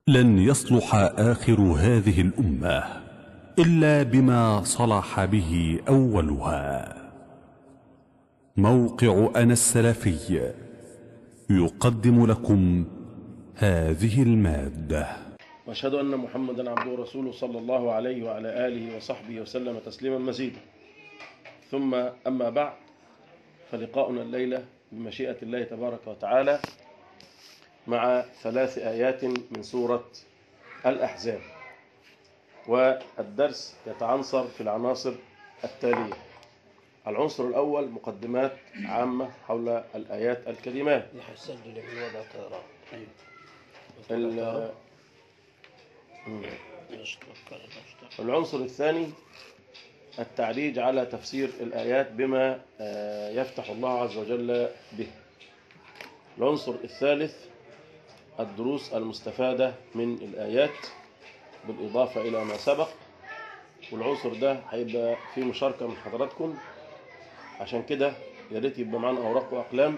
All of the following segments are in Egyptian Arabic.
لن يصلح آخر هذه الأمة إلا بما صلح به أولها موقع أنا السلفي يقدم لكم هذه المادة واشهد ان محمدا عبده ورسوله صلى الله عليه وعلى اله وصحبه وسلم تسليما مزيدا ثم اما بعد فلقاؤنا الليله بمشيئه الله تبارك وتعالى مع ثلاث ايات من سوره الاحزاب والدرس يتعنصر في العناصر التاليه العنصر الاول مقدمات عامه حول الايات الكريمات يسجل في الوضع ترى ال- يشتغل يشتغل العنصر الثاني التعريج على تفسير الآيات بما آه، يفتح الله عز وجل به العنصر الثالث الدروس المستفادة من الآيات بالإضافة إلى ما سبق والعنصر ده هيبقى فيه مشاركة من حضراتكم عشان كده يا ريت يبقى معانا أوراق وأقلام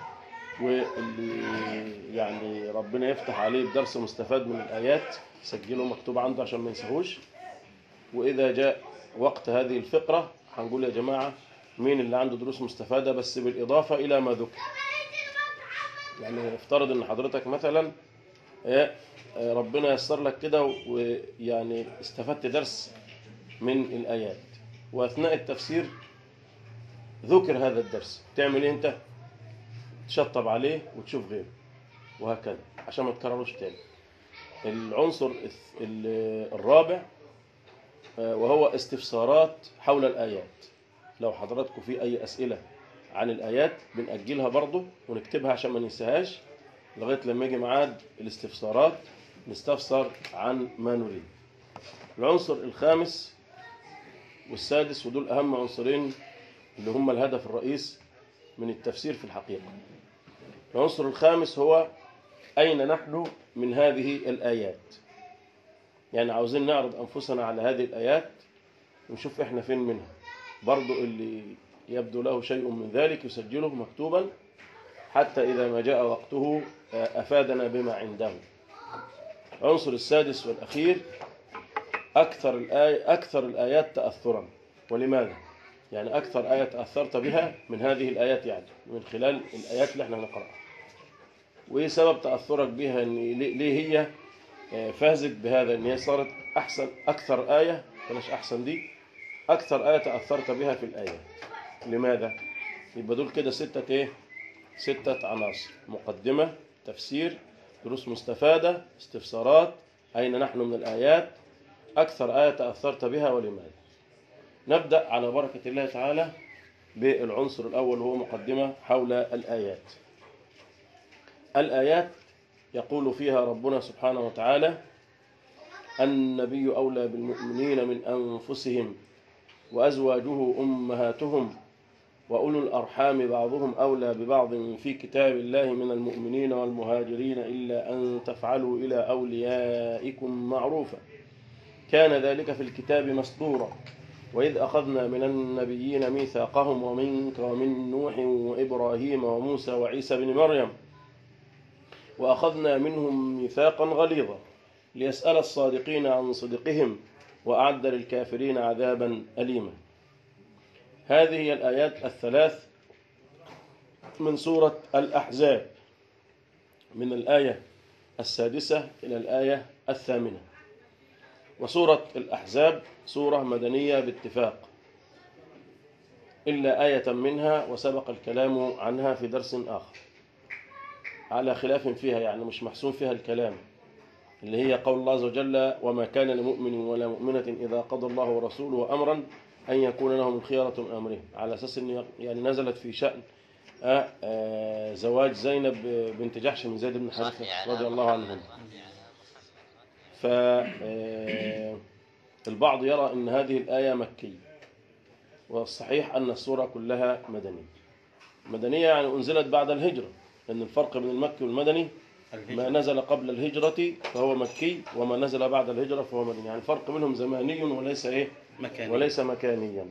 واللي يعني ربنا يفتح عليه بدرس مستفاد من الآيات سجله مكتوب عنده عشان ما ينساهوش وإذا جاء وقت هذه الفقرة هنقول يا جماعة مين اللي عنده دروس مستفادة بس بالإضافة إلى ما ذكر يعني افترض إن حضرتك مثلا إيه، آه، ربنا يسر لك كده ويعني استفدت درس من الآيات وأثناء التفسير ذكر هذا الدرس تعمل إيه أنت؟ تشطب عليه وتشوف غيره وهكذا عشان ما تكرروش تاني العنصر الث- ال- الرابع آه، وهو استفسارات حول الآيات لو حضراتكم في أي أسئلة عن الآيات بنأجلها برضه ونكتبها عشان ما ننساهاش لغاية لما يجي ميعاد الاستفسارات نستفسر عن ما نريد العنصر الخامس والسادس ودول أهم عنصرين اللي هم الهدف الرئيس من التفسير في الحقيقة العنصر الخامس هو أين نحن من هذه الآيات يعني عاوزين نعرض أنفسنا على هذه الآيات ونشوف إحنا فين منها برضو اللي يبدو له شيء من ذلك يسجله مكتوبا حتى إذا ما جاء وقته آه، أفادنا بما عنده العنصر السادس والأخير أكثر الآية أكثر الآيات تأثرا ولماذا؟ يعني أكثر آية تأثرت بها من هذه الآيات يعني من خلال الآيات اللي احنا هنقرأها وإيه سبب تأثرك بها إن ليه ليه هي آه، فازت بهذا إن هي صارت أحسن أكثر آية بلاش أحسن دي أكثر آية تأثرت بها في الآيات لماذا؟ يبقى دول كده ستة إيه؟ ستة عناصر مقدمة تفسير دروس مستفادة استفسارات أين نحن من الآيات أكثر آية تأثرت بها ولماذا نبدأ على بركة الله تعالى بالعنصر الأول وهو مقدمة حول الآيات الآيات يقول فيها ربنا سبحانه وتعالى النبي أولى بالمؤمنين من أنفسهم وأزواجه أمهاتهم وأولو الأرحام بعضهم أولى ببعض في كتاب الله من المؤمنين والمهاجرين إلا أن تفعلوا إلى أوليائكم معروفا كان ذلك في الكتاب مسطورا وإذ أخذنا من النبيين ميثاقهم ومنك ومن نوح وإبراهيم وموسى وعيسى بن مريم وأخذنا منهم ميثاقا غليظا ليسأل الصادقين عن صدقهم وأعد للكافرين عذابا أليما هذه هي الآيات الثلاث من سورة الأحزاب من الآية السادسة إلى الآية الثامنة وسورة الأحزاب سورة مدنية باتفاق إلا آية منها وسبق الكلام عنها في درس آخر على خلاف فيها يعني مش محسوم فيها الكلام اللي هي قول الله عز وجل وما كان لمؤمن ولا مؤمنة إذا قضى الله ورسوله أمرا أن يكون لهم الخيرة من أمرهم على أساس أن يعني نزلت في شأن آه، آه، زواج زينب بنت جحش من زيد بن حارثة رضي الله عنهم فالبعض يرى أن هذه الآية مكية والصحيح أن السورة كلها مدنية مدنية يعني أنزلت بعد الهجرة لأن الفرق بين المكي والمدني ما نزل قبل الهجرة فهو مكي وما نزل بعد الهجرة فهو مدني يعني الفرق بينهم زماني وليس إيه مكاني وليس مكانيا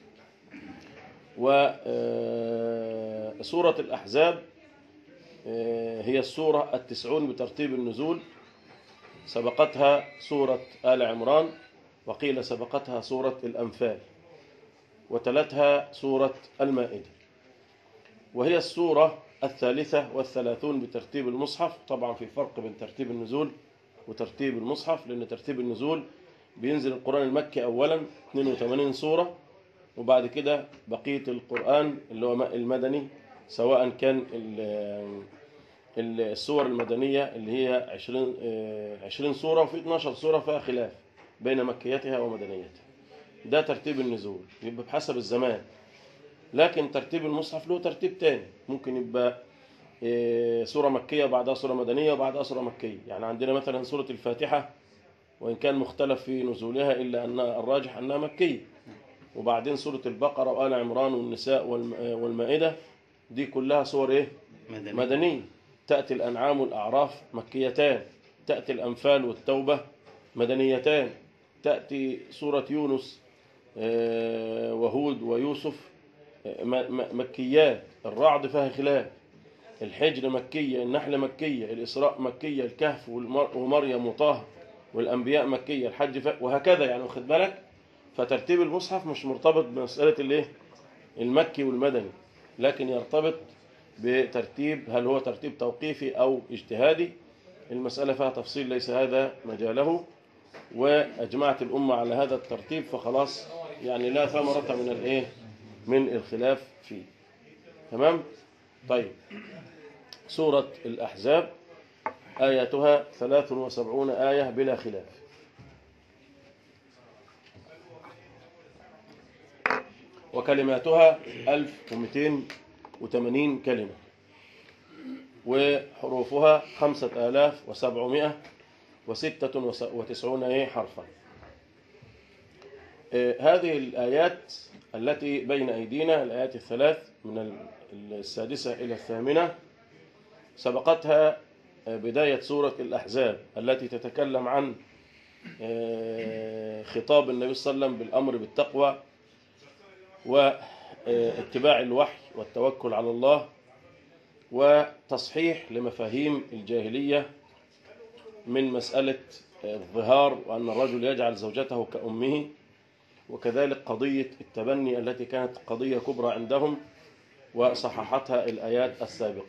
وسورة الأحزاب آه، هي السورة التسعون بترتيب النزول سبقتها سورة آل عمران وقيل سبقتها سورة الأنفال وتلتها سورة المائدة وهي السورة الثالثة والثلاثون بترتيب المصحف طبعا في فرق بين ترتيب النزول وترتيب المصحف لأن ترتيب النزول بينزل القرآن المكي أولا 82 سورة وبعد كده بقية القرآن اللي هو المدني سواء كان ال- ال- السور المدنية اللي هي 20 آه، 20 سورة وفي 12 سورة فيها خلاف بين مكيتها ومدنيتها ده ترتيب النزول يبقى بحسب الزمان لكن ترتيب المصحف له ترتيب تاني ممكن يبقى آه، سورة مكية وبعدها سورة مدنية وبعدها سورة مكية يعني عندنا مثلا سورة الفاتحة وإن كان مختلف في نزولها إلا أن الراجح أنها مكية وبعدين سورة البقرة وآل عمران والنساء والم- آه، والمائدة دي كلها سور إيه؟ مدني مدنية تأتي الأنعام والأعراف مكيتان تأتي الأنفال والتوبة مدنيتان تأتي سورة يونس آه، وهود ويوسف آه، م- م- مكيات الرعد فيها خلاف الحجر مكية النحل مكية الإسراء مكية الكهف والمر- ومريم وطه والأنبياء مكية الحج ف... وهكذا يعني واخد بالك فترتيب المصحف مش مرتبط بمسألة الايه المكي والمدني لكن يرتبط بترتيب هل هو ترتيب توقيفي أو اجتهادي المسألة فيها تفصيل ليس هذا مجاله وأجمعت الأمة على هذا الترتيب فخلاص يعني لا ثمرة من الإيه من الخلاف فيه تمام طيب سورة الأحزاب آياتها 73 آية بلا خلاف وكلماتها 1280 كلمة وحروفها 5796 إيه حرفا آه، هذه الآيات التي بين أيدينا الآيات الثلاث من ال- السادسة إلى الثامنة سبقتها آه، بداية سورة الأحزاب التي تتكلم عن آه، خطاب النبي صلى الله عليه وسلم بالأمر بالتقوى واتباع الوحي والتوكل على الله وتصحيح لمفاهيم الجاهلية من مسألة الظهار وأن الرجل يجعل زوجته كأمه وكذلك قضية التبني التي كانت قضية كبرى عندهم وصححتها الآيات السابقة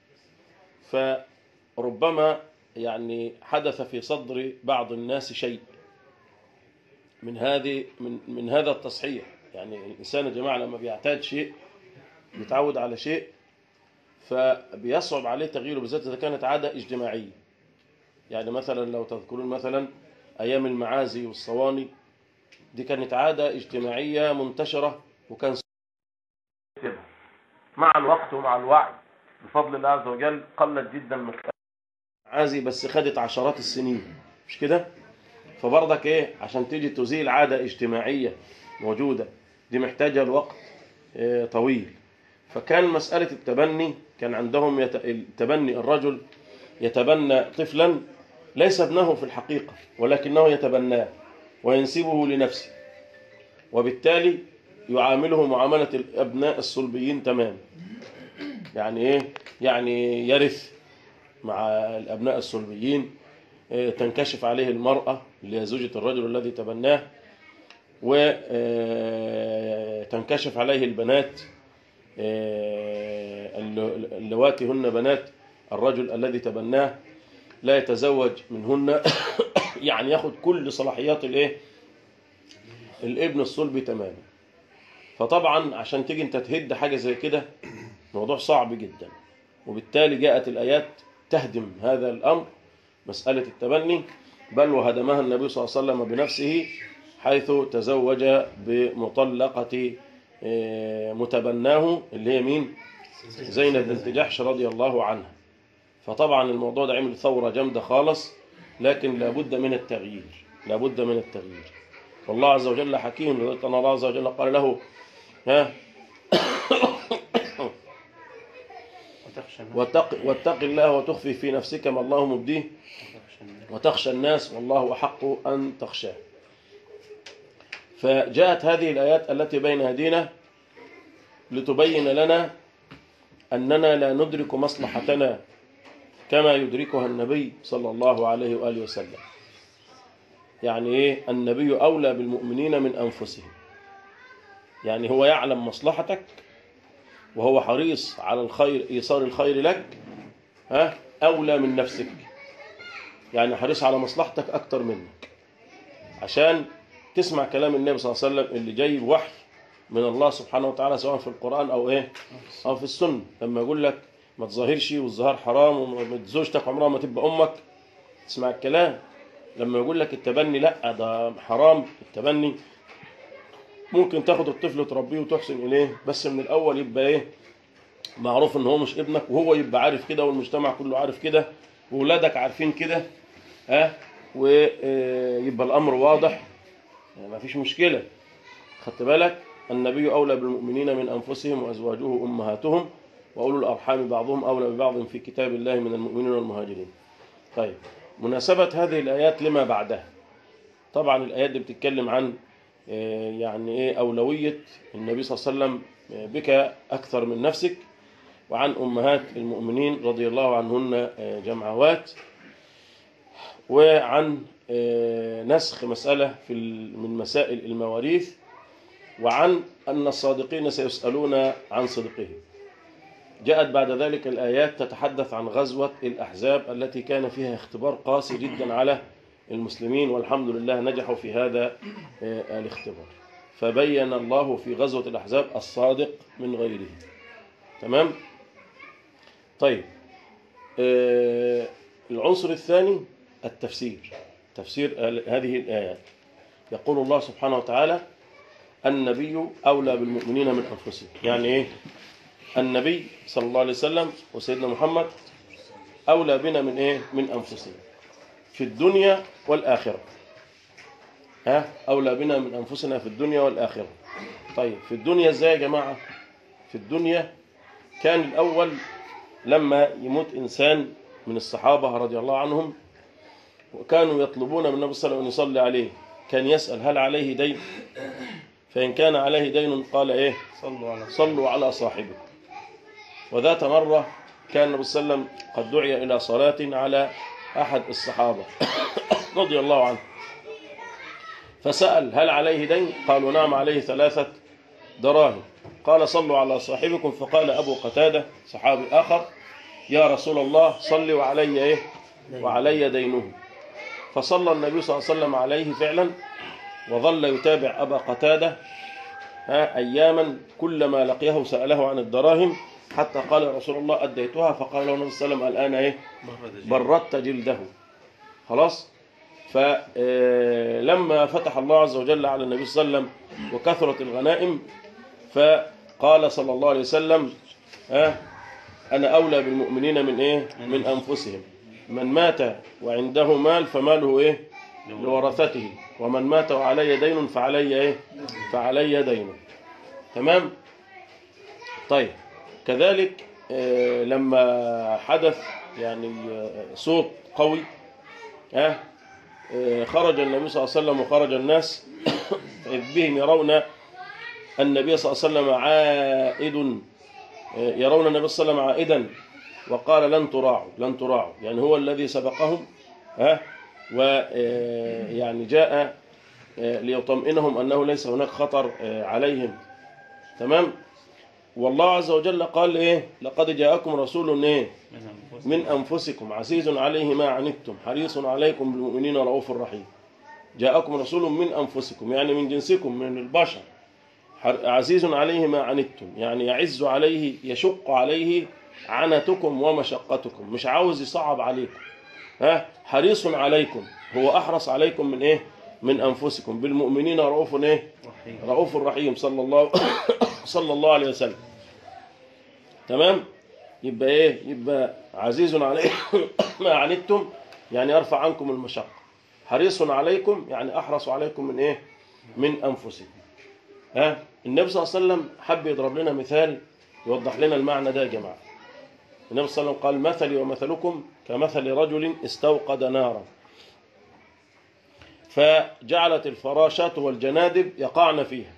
فربما يعني حدث في صدر بعض الناس شيء من هذه من من هذا التصحيح يعني الإنسان يا جماعة لما بيعتاد شيء بيتعود على شيء فبيصعب عليه تغييره بالذات إذا كانت عادة اجتماعية يعني مثلا لو تذكرون مثلا أيام المعازي والصواني دي كانت عادة اجتماعية منتشرة وكان مع الوقت ومع الوعي بفضل الله عز وجل قلت جدا مسألة المعازي بس خدت عشرات السنين مش كده فبرضك ايه عشان تيجي تزيل عادة اجتماعية موجودة دي محتاجة الوقت إيه طويل فكان مسألة التبني كان عندهم يت... التبني الرجل يتبنى طفلا ليس ابنه في الحقيقة ولكنه يتبناه وينسبه لنفسه وبالتالي يعامله معاملة الأبناء الصلبيين تماما يعني إيه؟ يعني يرث مع الأبناء الصلبيين إيه، تنكشف عليه المرأة اللي هي زوجة الرجل الذي تبناه وتنكشف عليه البنات إيه، الل- اللواتي هن بنات الرجل الذي تبناه لا يتزوج منهن يعني ياخد كل صلاحيات الايه الابن الصلبي تماما فطبعا عشان تيجي انت تهد حاجه زي كده موضوع صعب جدا وبالتالي جاءت الايات تهدم هذا الامر مساله التبني بل وهدمها النبي صلى الله عليه وسلم بنفسه حيث تزوج بمطلقه آه، متبناه اللي هي مين زينب بنت جحش رضي الله عنها فطبعا الموضوع ده عمل ثورة جامدة خالص لكن لابد من التغيير لابد من التغيير والله عز وجل حكيم لذلك أن الله عز وجل قال له ها وتخشى الناس واتق, واتق الله وتخفي في نفسك ما الله مبديه وتخشى الناس وتخشى الناس والله أحق أن تخشاه فجاءت هذه الآيات التي بين أيدينا لتبين لنا أننا لا ندرك مصلحتنا كما يدركها النبي صلى الله عليه وآله وسلم يعني إيه النبي أولى بالمؤمنين من أنفسهم يعني هو يعلم مصلحتك وهو حريص على الخير إيصال الخير لك ها أولى من نفسك يعني حريص على مصلحتك أكتر منك عشان تسمع كلام النبي صلى الله عليه وسلم اللي جاي بوحي من الله سبحانه وتعالى سواء في القرآن أو إيه أو في السنة لما يقول لك ما تظاهرش والظهار حرام وزوجتك عمرها ما تبقى أمك تسمع الكلام لما يقول لك التبني لا ده حرام التبني ممكن تاخد الطفل تربيه وتحسن إليه بس من الأول يبقى إيه معروف ان هو مش ابنك وهو يبقى عارف كده والمجتمع كله عارف كده واولادك عارفين كده ها ويبقى الامر واضح يعني ما فيش مشكله خدت بالك النبي اولى بالمؤمنين من انفسهم وازواجه امهاتهم واولو الارحام بعضهم اولى ببعض في كتاب الله من المؤمنين والمهاجرين طيب مناسبه هذه الايات لما بعدها طبعا الايات دي بتتكلم عن آه، يعني ايه اولويه النبي صلى الله عليه وسلم آه، بك اكثر من نفسك وعن أمهات المؤمنين رضي الله عنهن آه، جمعوات وعن آه، نسخ مسألة في ال- من مسائل المواريث وعن أن الصادقين سيسألون عن صدقهم جاءت بعد ذلك الآيات تتحدث عن غزوة الأحزاب التي كان فيها اختبار قاسي جدا على المسلمين والحمد لله نجحوا في هذا آه، الاختبار فبين الله في غزوة الأحزاب الصادق من غيره تمام طيب آه العنصر الثاني التفسير تفسير ال- هذه الآيات يقول الله سبحانه وتعالى النبي أولى بالمؤمنين من أنفسهم يعني إيه النبي صلى الله عليه وسلم وسيدنا محمد أولى بنا من إيه من أنفسنا في الدنيا والآخرة ها أولى بنا من أنفسنا في الدنيا والآخرة طيب في الدنيا إزاي يا جماعة في الدنيا كان الأول لما يموت إنسان من الصحابة رضي الله عنهم وكانوا يطلبون من النبي صلى الله عليه وسلم أن يصلي عليه كان يسأل هل عليه دين فإن كان عليه دين قال إيه صلوا على صلوا على صاحبكم وذات مرة كان النبي صلى الله عليه وسلم قد دعي إلى صلاة على أحد الصحابة رضي الله عنه فسأل هل عليه دين قالوا نعم عليه ثلاثة دراهم قال صلوا على صاحبكم فقال أبو قتادة صحابي آخر يا رسول الله صل وعلي إيه وعلي دينه فصلى النبي صلى الله عليه وسلم عليه فعلا وظل يتابع أبا قتادة ها أياما كلما لقيه سأله عن الدراهم حتى قال يا رسول الله أديتها فقال له النبي صلى الله عليه وسلم الآن إيه بردت جلده خلاص فلما فتح الله عز وجل على النبي صلى الله عليه وسلم وكثرت الغنائم فقال صلى الله عليه وسلم ها أنا أولى بالمؤمنين من إيه من أنفسهم من مات وعنده مال فماله إيه لورثته ومن مات وعلي دين فعلي إيه فعلي دينه تمام طيب كذلك آه، لما حدث يعني آه، صوت قوي ها آه، خرج النبي صلى الله عليه وسلم وخرج الناس إذ بهم يرون النبي صلى الله عليه وسلم عائد آه، يرون النبي صلى الله عليه وسلم عائدا وقال لن تراعوا لن تراعوا يعني هو الذي سبقهم ها ويعني جاء آه، ليطمئنهم أنه ليس هناك خطر آه، عليهم تمام والله عز وجل قال ايه لقد جاءكم رسول ايه من أنفسهم من انفسكم عزيز عليه ما عنتم حريص عليكم بالمؤمنين رؤوف رحيم جاءكم رسول من انفسكم يعني من جنسكم من البشر حر- عزيز عليه ما عنتم يعني يعز عليه يشق عليه عنتكم ومشقتكم مش عاوز يصعب عليكم ها حريص عليكم هو احرص عليكم من ايه من انفسكم بالمؤمنين رؤوف ايه رحيم رؤوف رحيم صلى الله صلى الله عليه وسلم تمام يبقى ايه يبقى عزيز عليه ما عنتم يعني يرفع عنكم المشقة حريص عليكم يعني احرص عليكم من ايه من انفسكم ها النبي صلى الله عليه وسلم حب يضرب لنا مثال يوضح لنا المعنى ده يا جماعه النبي صلى الله عليه وسلم قال مثلي ومثلكم كمثل رجل استوقد نارا فجعلت الفراشات والجنادب يقعن فيها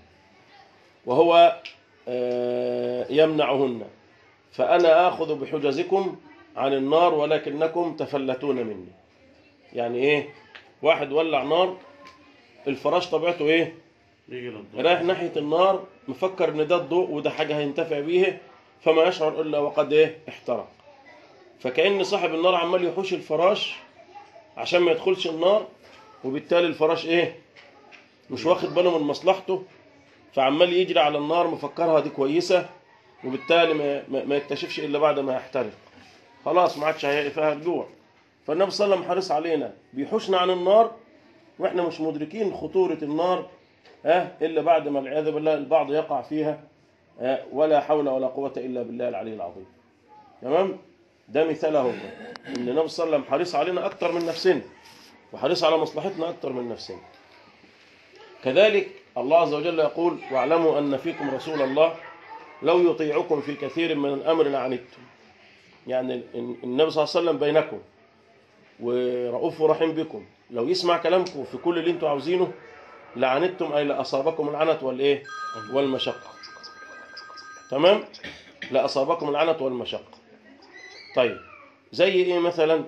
وهو آه، يمنعهن فأنا آخذ بحجزكم عن النار ولكنكم تفلتون مني يعني ايه واحد ولع نار الفراش طبيعته ايه يجي للضوء رايح ناحية النار مفكر ان ده الضوء وده حاجة هينتفع بيها فما يشعر الا وقد ايه احترق فكأن صاحب النار عمال يحوش الفراش عشان ما يدخلش النار وبالتالي الفراش ايه مش واخد باله من مصلحته فعمال يجري على النار مفكرها دي كويسة وبالتالي ما, ما, ما يكتشفش الا بعد ما يحترق خلاص ما عادش هيقفها الجوع فالنبي صلى الله عليه وسلم حريص علينا بيحوشنا عن النار واحنا مش مدركين خطورة النار ها الا بعد ما والعياذ بالله البعض يقع فيها ها، ولا حول ولا قوة الا بالله العلي العظيم تمام ده مثال اهو ان النبي صلى الله عليه وسلم حريص علينا اكتر من نفسنا وحريص على مصلحتنا اكتر من نفسنا كذلك الله عز وجل يقول واعلموا ان فيكم رسول الله لو يطيعكم في كثير من الامر لعنتم يعني ال- النبي صلى الله عليه وسلم بينكم ورؤوف رحيم بكم لو يسمع كلامكم في كل اللي انتوا عاوزينه لعنتم اي لاصابكم العنت والايه والمشقه تمام لاصابكم العنت والمشقه طيب زي ايه مثلا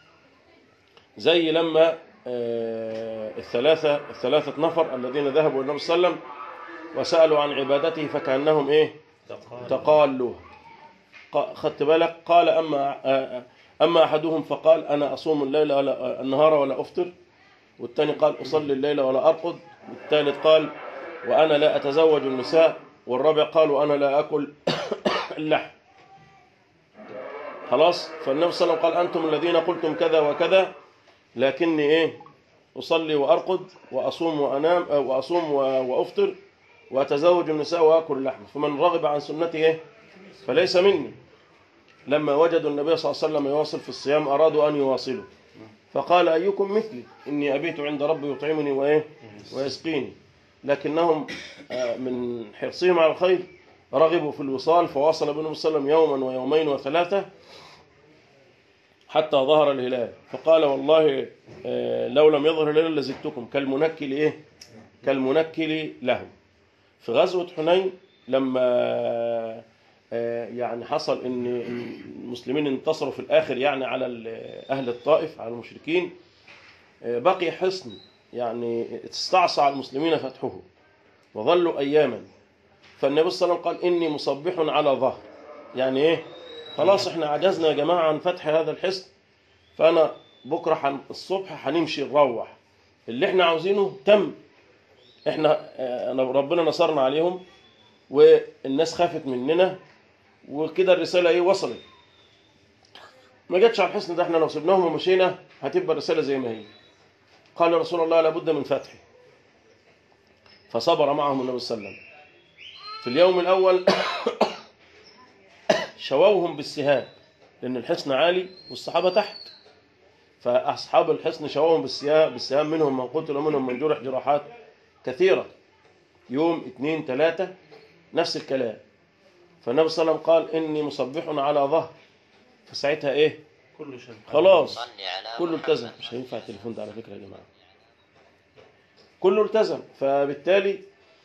زي لما آه، الثلاثه الثلاثه نفر الذين ذهبوا الى النبي صلى الله عليه وسلم وسالوا عن عبادته فكانهم ايه تقال تقالوا ق- خدت بالك قال أما آه، أما أحدهم فقال أنا أصوم الليل ولا النهار ولا أفطر والثاني قال أصلي الليل ولا أرقد والثالث قال وأنا لا أتزوج النساء والرابع قال وأنا لا أكل اللحم خلاص فالنبي صلى الله عليه وسلم قال أنتم الذين قلتم كذا وكذا لكني إيه أصلي وأرقد وأصوم وأنام آه، وأصوم و- وأفطر وأتزوج النساء وأكل اللحم فمن رغب عن سنتي إيه فليس مني لما وجدوا النبي صلى الله عليه وسلم يواصل في الصيام أرادوا أن يواصلوا فقال أيكم مثلي إني أبيت عند ربي يطعمني وإيه ويسقيني لكنهم آه، من حرصهم على الخير رغبوا في الوصال فواصل بهم صلى الله عليه وسلم يوما ويومين وثلاثة حتى ظهر الهلال فقال والله آه، لو لم يظهر الهلال لزدتكم كالمنكل إيه كالمنكل له في غزوة حنين لما آه، يعني حصل ان المسلمين انتصروا في الاخر يعني على ال- اهل الطائف على المشركين آه، بقي حصن يعني استعصى على المسلمين فتحه وظلوا اياما فالنبي صلى الله عليه وسلم قال اني مصبح على ظهر يعني ايه خلاص احنا عجزنا يا جماعه عن فتح هذا الحصن فانا بكره حن الصبح هنمشي نروح اللي احنا عاوزينه تم احنا آه، ربنا نصرنا عليهم والناس خافت مننا وكده الرساله ايه وصلت ما جاتش على الحصن ده احنا لو سبناهم ومشينا هتبقى الرساله زي ما هي قال رسول الله لابد من فتحه فصبر معهم النبي صلى الله عليه وسلم في اليوم الاول شووهم بالسهام لان الحصن عالي والصحابه تحت فاصحاب الحصن شووهم بالسهام بالسهام منهم من قتل ومنهم من جرح جراحات كثيره يوم اثنين ثلاثه نفس الكلام فالنبي صلى الله عليه وسلم قال اني مصبح على ظهر فساعتها ايه كل شيء خلاص كله التزم مش هينفع التليفون ده على فكره يا جماعه كله التزم فبالتالي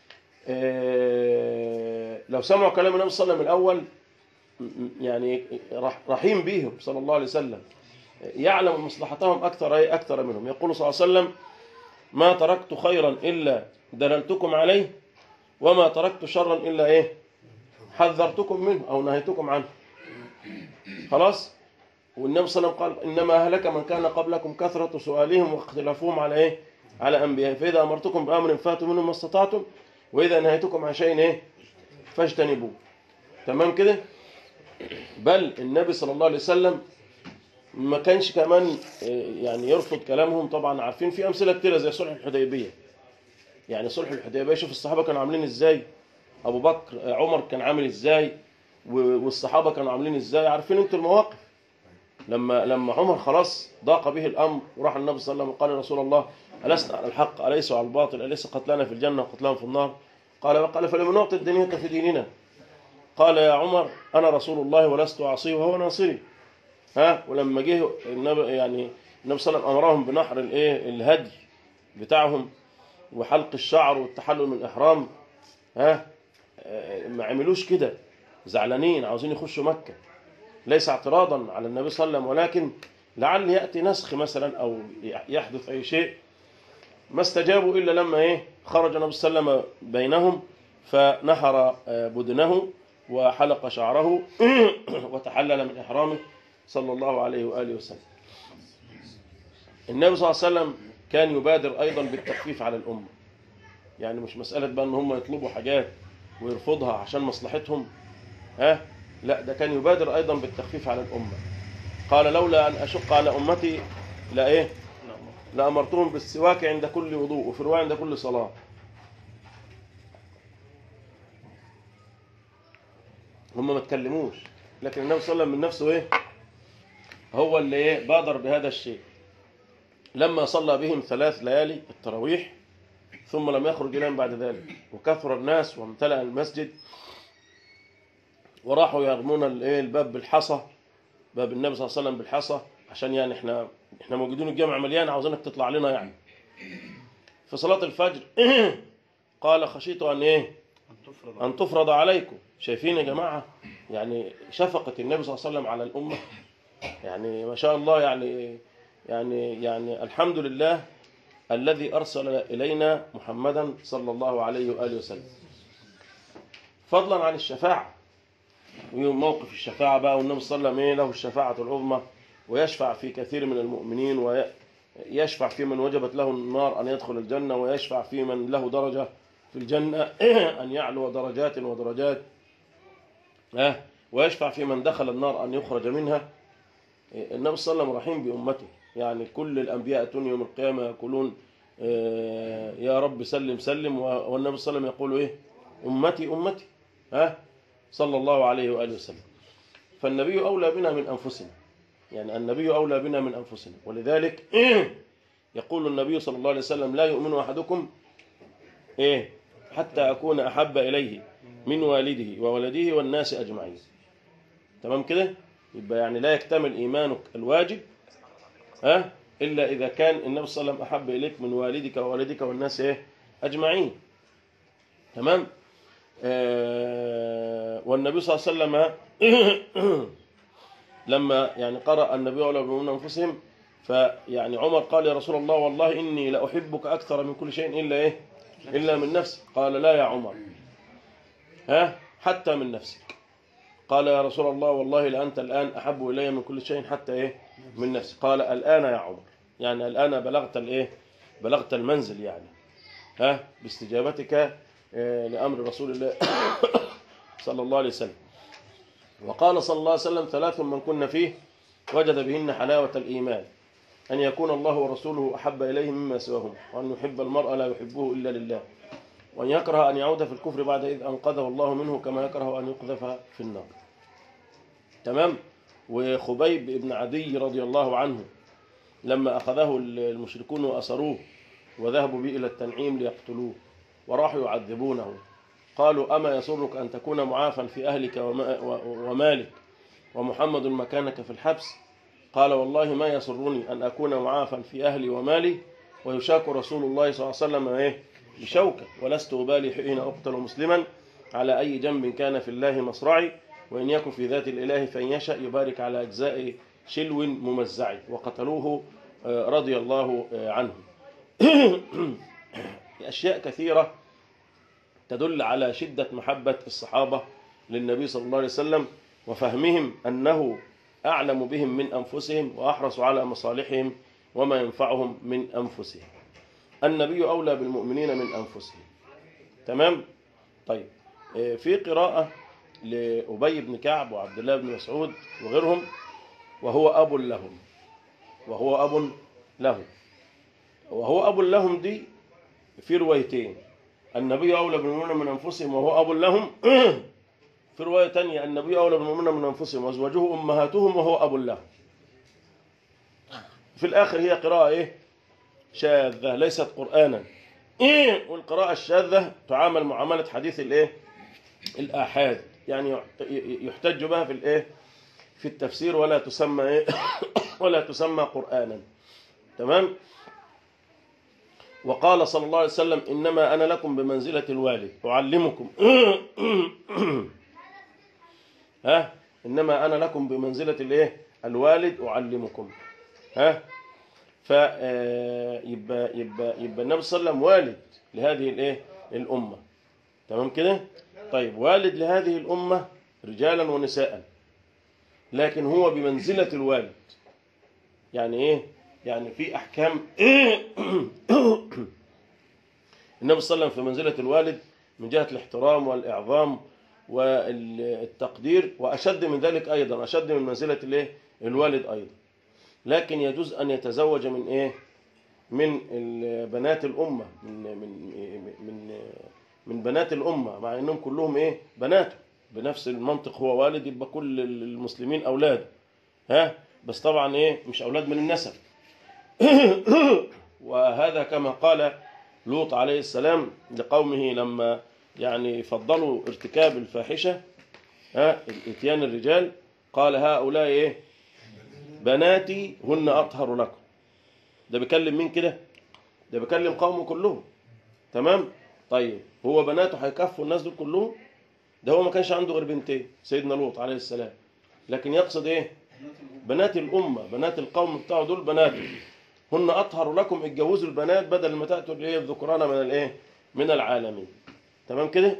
آه، لو سمعوا كلام النبي صلى الله عليه وسلم من الاول م- م- يعني رح- رحيم بهم صلى الله عليه وسلم يعلم مصلحتهم اكثر اي اكثر منهم يقول صلى الله عليه وسلم ما تركت خيرا الا دللتكم عليه وما تركت شرا الا ايه حذرتكم منه او نهيتكم عنه خلاص والنبي صلى الله عليه وسلم قال انما اهلك من كان قبلكم كثره سؤالهم واختلافهم على ايه على انبيائهم فاذا امرتكم بامر فاتوا منه ما استطعتم واذا نهيتكم عن شيء ايه فاجتنبوه تمام كده بل النبي صلى الله عليه وسلم ما كانش كمان آه، يعني يرفض كلامهم طبعا عارفين في امثله كتيره زي صلح الحديبيه يعني صلح الحديبيه شوف الصحابه كانوا عاملين ازاي ابو بكر آه، عمر كان عامل ازاي و- والصحابه كانوا عاملين ازاي عارفين انتوا المواقف لما لما عمر خلاص ضاق به الامر وراح النبي صلى الله عليه وسلم قال يا رسول الله ألسنا على الحق أليس على الباطل أليس قتلانا في الجنة وقتلاهم في النار قال قال فلم نعطي الدنيا في ديننا قال يا عمر أنا رسول الله ولست أعصيه وهو ناصري ها ولما جه النبي يعني النبي صلى الله عليه وسلم أمرهم بنحر الإيه الهدي بتاعهم وحلق الشعر والتحلل من الإحرام ها آه، ما عملوش كده زعلانين عاوزين يخشوا مكة ليس اعتراضا على النبي صلى الله عليه وسلم ولكن لعل يأتي نسخ مثلا أو يحدث أي شيء ما استجابوا إلا لما إيه خرج النبي صلى الله عليه وسلم بينهم فنحر آه، بدنه وحلق شعره وتحلل من إحرامه صلى الله عليه وآله وسلم النبي صلى الله عليه وسلم كان يبادر أيضا بالتخفيف على الأمة يعني مش مسألة بقى إن هم يطلبوا حاجات ويرفضها عشان مصلحتهم ها لا ده كان يبادر أيضا بالتخفيف على الأمة قال لولا أن أشق على أمتي لا إيه لأمرتهم بالسواك عند كل وضوء وفي رواية عند كل صلاة هم ما اتكلموش لكن النبي صلى الله عليه وسلم من نفسه ايه هو اللي ايه بادر بهذا الشيء لما صلى بهم ثلاث ليالي التراويح ثم لم يخرج اليهم بعد ذلك وكثر الناس وامتلأ المسجد وراحوا يرمون الايه الباب بالحصى باب النبي صلى الله عليه وسلم بالحصى عشان يعني احنا احنا موجودين الجامع مليان عاوزينك تطلع لنا يعني في صلاة الفجر قال خشيت ان ايه أن تفرض أن تفرض عليكم شايفين يا جماعة يعني شفقة النبي صلى الله عليه وسلم على الأمة يعني ما شاء الله يعني يعني يعني الحمد لله الذي أرسل إلينا محمدا صلى الله عليه وآله وسلم فضلا عن الشفاعة وموقف الشفاعة بقى والنبي صلى الله عليه وسلم إيه له الشفاعة العظمى ويشفع في كثير من المؤمنين ويشفع في من وجبت له النار أن يدخل الجنة ويشفع في من له درجة في الجنة أن يعلو درجات ودرجات آه، ويشفع في من دخل النار أن يخرج منها النبي صلى الله عليه وسلم رحيم بأمته يعني كل الأنبياء يأتون يوم القيامة يقولون آه، يا رب سلم سلم والنبي صلى الله عليه وسلم يقول إيه أمتي أمتي ها صلى الله عليه وآله وسلم فالنبي أولى بنا من أنفسنا يعني النبي أولى بنا من أنفسنا ولذلك يقول النبي صلى الله عليه وسلم لا يؤمن أحدكم إيه حتى أكون أحب إليه من والده وولده والناس أجمعين تمام كده يبقى يعني لا يكتمل إيمانك الواجب ها إلا إذا كان النبي صلى الله عليه وسلم أحب إليك من والدك ووالدك والناس إيه أجمعين تمام آه والنبي صلى الله عليه وسلم لما يعني قرأ النبي على من أنفسهم فيعني عمر قال يا رسول الله والله إني لأحبك أكثر من كل شيء إلا إيه إلا من نفسك قال لا يا عمر ها حتى من نفسك قال يا رسول الله والله لأنت الآن أحب إلي من كل شيء حتى إيه من نفسك قال الآن يا عمر يعني الآن بلغت الإيه بلغت المنزل يعني ها باستجابتك آه، لأمر رسول الله صلى الله عليه وسلم وقال صلى الله عليه وسلم ثلاث من كن فيه وجد بهن حلاوة الإيمان أن يكون الله ورسوله أحب إليه مما سواهم وأن يحب المرء لا يحبه إلا لله وأن يكره أن يعود في الكفر بعد إذ أنقذه الله منه كما يكره أن يقذف في النار تمام وخبيب بن عدي رضي الله عنه لما أخذه المشركون وأسروه وذهبوا به إلى التنعيم ليقتلوه وراحوا يعذبونه قالوا أما يسرك أن تكون معافا في أهلك وما- و- ومالك ومحمد مكانك في الحبس قال والله ما يسرني أن أكون معافا في أهلي ومالي ويشاك رسول الله صلى الله عليه وسلم إيه بشوكة ولست أبالي حين أقتل مسلما على أي جنب كان في الله مصرعي وإن يكن في ذات الإله فإن يشأ يبارك على أجزاء شلو ممزع وقتلوه آه، رضي الله آه، عنه أشياء كثيرة تدل على شدة محبة الصحابة للنبي صلى الله عليه وسلم وفهمهم أنه أعلم بهم من أنفسهم وأحرص على مصالحهم وما ينفعهم من أنفسهم النبي أولى بالمؤمنين من أنفسهم تمام طيب آه، في قراءة لأبي بن كعب وعبد الله بن مسعود وغيرهم وهو أب لهم وهو أب لهم وهو أب لهم دي في روايتين النبي أولى بالمؤمنين من أنفسهم وهو أب لهم في رواية تانية النبي أولى بالمؤمنين من أنفسهم وأزواجه أمهاتهم وهو أب لهم في الآخر هي قراءة إيه شاذة ليست قرآنا إيه والقراءة الشاذة تعامل معاملة حديث الإيه الآحاد يعني يحت- يحتج بها في الإيه في التفسير ولا تسمى إيه ولا تسمى قرآنا تمام وقال صلى الله عليه وسلم إنما أنا لكم بمنزلة الوالد أعلمكم ها انما انا لكم بمنزله الايه الوالد اعلمكم ها ف آه، يبقى يبقى يبقى النبي صلى الله عليه وسلم والد لهذه الايه الامه تمام كده طيب والد لهذه الامه رجالا ونساء لكن هو بمنزله الوالد يعني ايه يعني في احكام النبي صلى الله عليه وسلم في منزله الوالد من جهه الاحترام والاعظام والتقدير واشد من ذلك ايضا اشد من منزله الايه الوالد ايضا لكن يجوز ان يتزوج من ايه من ال- بنات الامه من من من من بنات الامه مع انهم كلهم ايه بناته بنفس المنطق هو والد يبقى كل المسلمين اولاده ها بس طبعا ايه مش اولاد من النسب وهذا كما قال لوط عليه السلام لقومه لما يعني فضلوا ارتكاب الفاحشه ها اتيان الرجال قال هؤلاء ايه بناتي هن اطهر لكم ده بيكلم مين كده ده بيكلم قومه كلهم تمام طيب هو بناته هيكفوا الناس دول كلهم ده هو ما كانش عنده غير بنتين سيدنا لوط عليه السلام لكن يقصد ايه بنات الامه بنات القوم بتاعه دول بناته هن اطهر لكم اتجوزوا البنات بدل ما تاتوا الايه الذكران من الايه من العالمين تمام كده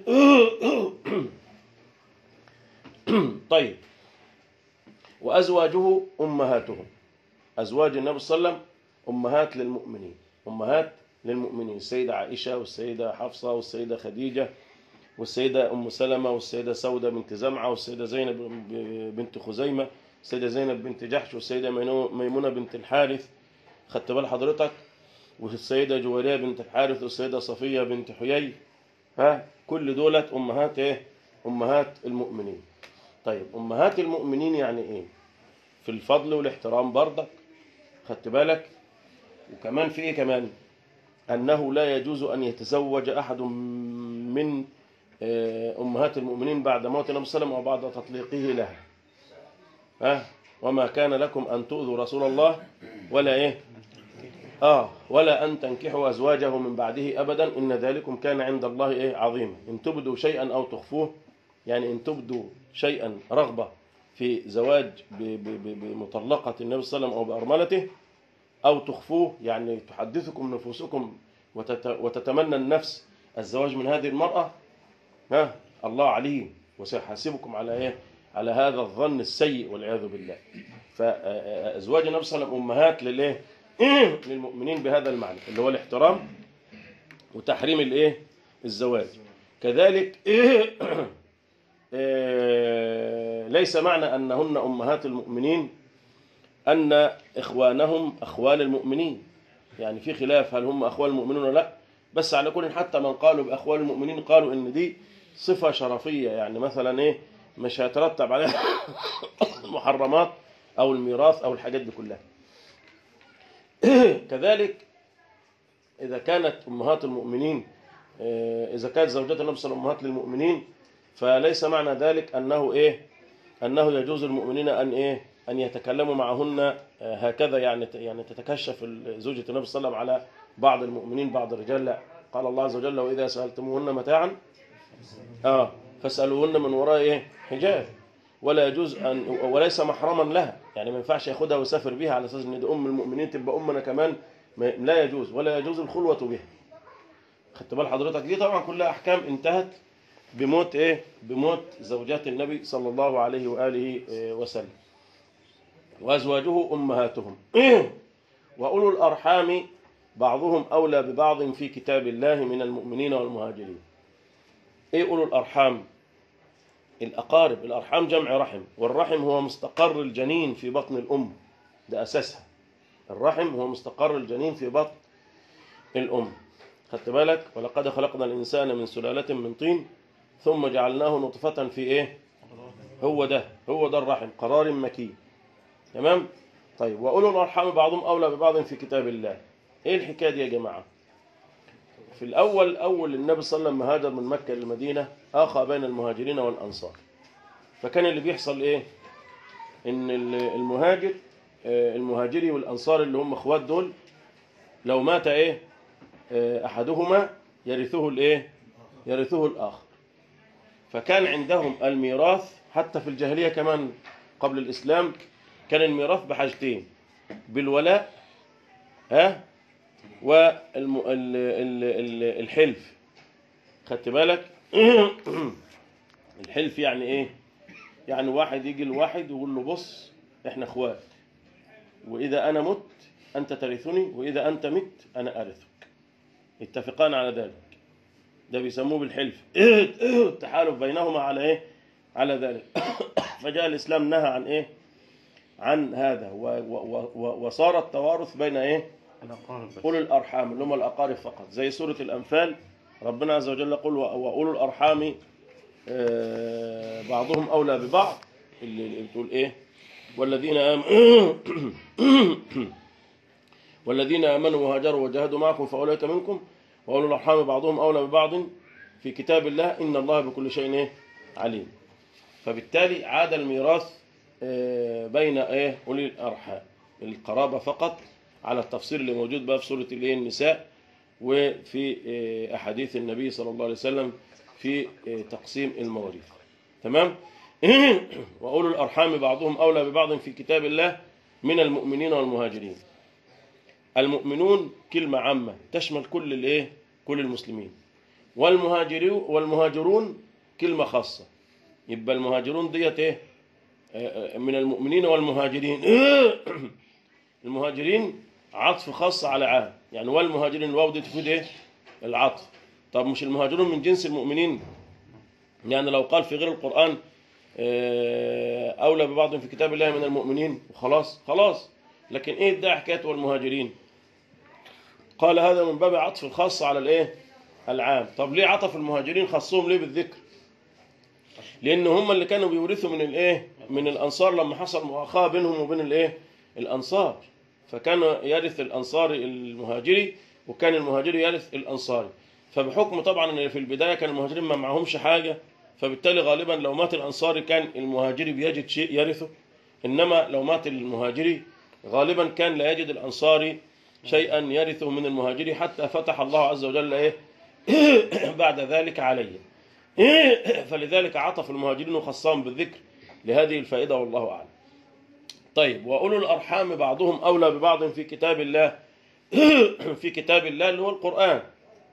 طيب وازواجه امهاتهم ازواج النبي صلى الله عليه وسلم امهات للمؤمنين امهات للمؤمنين السيده عائشه والسيده حفصه والسيده خديجه والسيده ام سلمه والسيده سوده بنت زمعه والسيده زينب بنت خزيمه السيده زينب بنت جحش والسيده مينو- ميمونه بنت الحارث خدت بال حضرتك والسيده جويريه بنت الحارث والسيده صفيه بنت حيي ها كل دولت امهات ايه امهات المؤمنين طيب امهات المؤمنين يعني ايه في الفضل والاحترام برضك خدت بالك وكمان في ايه كمان انه لا يجوز ان يتزوج احد من آه، امهات المؤمنين بعد موت النبي صلى الله عليه وسلم وبعد تطليقه لها ها وما كان لكم ان تؤذوا رسول الله ولا ايه اه ولا ان تنكحوا ازواجه من بعده ابدا ان ذلكم كان عند الله ايه عظيما ان تبدوا شيئا او تخفوه يعني ان تبدوا شيئا رغبه في زواج ب- ب- ب- بمطلقه النبي صلى الله عليه وسلم او بارملته او تخفوه يعني تحدثكم نفوسكم وتت- وتتمنى النفس الزواج من هذه المراه ها الله عليم وسيحاسبكم على ايه على هذا الظن السيء والعياذ بالله فازواج النبي صلى الله عليه وسلم امهات للايه للمؤمنين بهذا المعنى اللي هو الاحترام وتحريم الايه الزواج كذلك آه، ليس معنى انهن امهات المؤمنين ان اخوانهم اخوال المؤمنين يعني في خلاف هل هم اخوال المؤمنين ولا لا بس على كل حتى من قالوا باخوال المؤمنين قالوا ان دي صفه شرفيه يعني مثلا ايه مش هيترتب عليها المحرمات او الميراث او الحاجات دي كلها كذلك اذا كانت امهات المؤمنين آه، اذا كانت زوجات النبي صلى الله عليه وسلم امهات للمؤمنين فليس معنى ذلك انه ايه انه يجوز للمؤمنين ان ايه ان يتكلموا معهن آه، هكذا يعني يعني تتكشف زوجة النبي صلى الله عليه وسلم على بعض المؤمنين بعض الرجال لا قال الله عز وجل واذا سالتموهن متاعا اه فاسالوهن من وراء ايه حجاب ولا يجوز ان وليس محرما لها يعني ما ينفعش ياخدها ويسافر بيها على اساس ان دي ام المؤمنين تبقى امنا كمان ما- لا يجوز ولا يجوز الخلوه بها خدت بال حضرتك دي طبعا كلها احكام انتهت بموت ايه بموت زوجات النبي صلى الله عليه واله إيه، وسلم وازواجه امهاتهم واولو الارحام بعضهم اولى ببعض في كتاب الله من المؤمنين والمهاجرين ايه اولو الارحام الاقارب الارحام جمع رحم والرحم هو مستقر الجنين في بطن الام ده اساسها الرحم هو مستقر الجنين في بطن الام خدت بالك ولقد خلقنا الانسان من سلاله من طين ثم جعلناه نطفه في ايه هو ده هو ده الرحم قرار مكين تمام طيب واولو الارحام بعضهم اولى ببعض في كتاب الله ايه الحكايه دي يا جماعه في الاول اول النبي صلى الله عليه وسلم هاجر من مكه للمدينه اخى بين المهاجرين والانصار فكان اللي بيحصل ايه ان ال- المهاجر آه، المهاجري والانصار اللي هم اخوات دول لو مات ايه آه، احدهما يرثه الايه يرثه الاخر فكان عندهم الميراث حتى في الجاهلية كمان قبل الإسلام كان الميراث بحاجتين بالولاء ها والحلف خدت بالك الحلف يعني ايه يعني واحد يجي لواحد ويقول له بص احنا اخوات واذا انا مت انت ترثني واذا انت مت انا ارثك يتفقان على ذلك ده بيسموه بالحلف التحالف بينهما على ايه على ذلك فجاء الاسلام نهى عن ايه عن هذا و و و وصار التوارث بين ايه الأقارب بس أولو الأرحام اللي هم الأقارب فقط زي سورة الأنفال ربنا عز وجل يقول و- وأولو الأرحام آه، بعضهم أولى ببعض اللي اللي بتقول إيه والذين آمنوا والذين آمنوا وهاجروا وجاهدوا معكم فأولئك منكم وأولو الأرحام بعضهم أولى ببعض في كتاب الله إن الله بكل شيء إيه عليم فبالتالي عاد الميراث آه، بين ايه اولي الارحام القرابه فقط على التفصيل اللي موجود بقى في سوره الايه النساء وفي آه، احاديث النبي صلى الله عليه وسلم في آه، تقسيم المواريث تمام واولو الارحام بعضهم اولى ببعض في كتاب الله من المؤمنين والمهاجرين المؤمنون كلمه عامه تشمل كل الايه كل المسلمين والمهاجرون والمهاجرون كلمه خاصه يبقى المهاجرون ديت ايه آه، آه، من المؤمنين والمهاجرين المهاجرين عطف خاص على عام يعني والمهاجرين الواو دي تفيد ايه العطف طب مش المهاجرون من جنس المؤمنين يعني لو قال في غير القرآن آه، أولى ببعض في كتاب الله من المؤمنين وخلاص خلاص لكن ايه ادعى حكاية والمهاجرين قال هذا من باب عطف الخاص على الايه العام طب ليه عطف المهاجرين خصهم ليه بالذكر لان هم اللي كانوا بيورثوا من الايه من الانصار لما حصل مؤاخاه بينهم وبين الايه الانصار فكان يرث الانصاري المهاجري وكان المهاجري يرث الانصاري فبحكم طبعا ان في البدايه كان المهاجرين ما معهمش حاجه فبالتالي غالبا لو مات الانصاري كان المهاجري بيجد شيء يرثه انما لو مات المهاجري غالبا كان لا يجد الانصاري شيئا يرثه من المهاجري حتى فتح الله عز وجل ايه بعد ذلك عليه فلذلك عطف المهاجرين وخصهم بالذكر لهذه الفائدة والله أعلم طيب وأولو الأرحام بعضهم أولى ببعض في كتاب الله في كتاب الله اللي هو القرآن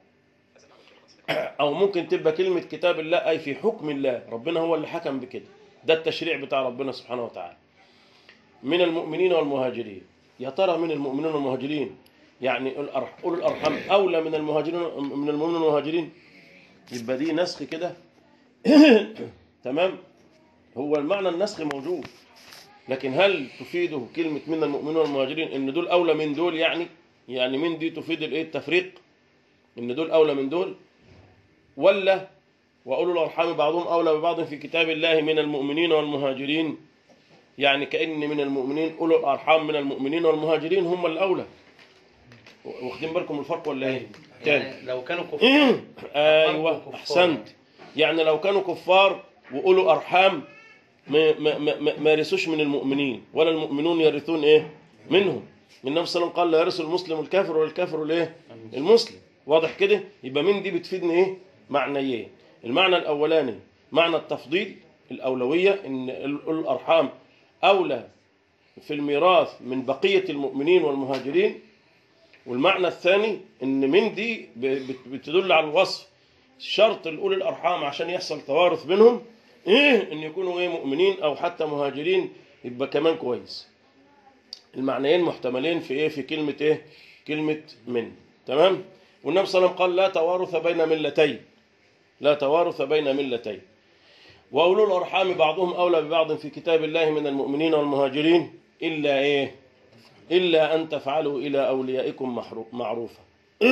أو ممكن تبقى كلمة كتاب الله أي في حكم الله ربنا هو اللي حكم بكده ده التشريع بتاع ربنا سبحانه وتعالى من المؤمنين والمهاجرين يا ترى من المؤمنين والمهاجرين يعني الأرح- أولو الأرحام أولى من المهاجرين من المؤمنين والمهاجرين يبقى دي نسخ كده تمام هو المعنى النسخ موجود لكن هل تفيده كلمة من المؤمنين والمهاجرين ان دول اولى من دول يعني يعني من دي تفيد الايه التفريق ان دول اولى من دول ولا واولو الارحام بعضهم اولى ببعض في كتاب الله من المؤمنين والمهاجرين يعني كأن من المؤمنين اولو الارحام من المؤمنين والمهاجرين هم الاولى واخدين بالكم الفرق ولا ايه؟ تاني يعني لو كانوا كفار ايوه كفار احسنت يعني لو كانوا كفار واولو ارحام ما ما ما ما يرثوش من المؤمنين ولا المؤمنون يرثون ايه منهم النبي صلى الله عليه وسلم قال لا يرث المسلم الكافر ولا الكافر الايه المسلم واضح كده يبقى من دي بتفيدني ايه معنيين المعنى الاولاني معنى التفضيل الاولويه ان اولو الارحام اولى في الميراث من بقيه المؤمنين والمهاجرين والمعنى الثاني ان من دي ب- بت- بتدل على الوصف شرط الاولي الارحام عشان يحصل توارث بينهم ايه ان يكونوا ايه مؤمنين او حتى مهاجرين يبقى كمان كويس المعنيين محتملين في ايه في كلمه ايه كلمه من تمام والنبي صلى الله عليه وسلم قال لا توارث بين ملتين لا توارث بين ملتين واولو الارحام بعضهم اولى ببعض في كتاب الله من المؤمنين والمهاجرين الا ايه إلا أن تفعلوا إلى أوليائكم محرو- معروفا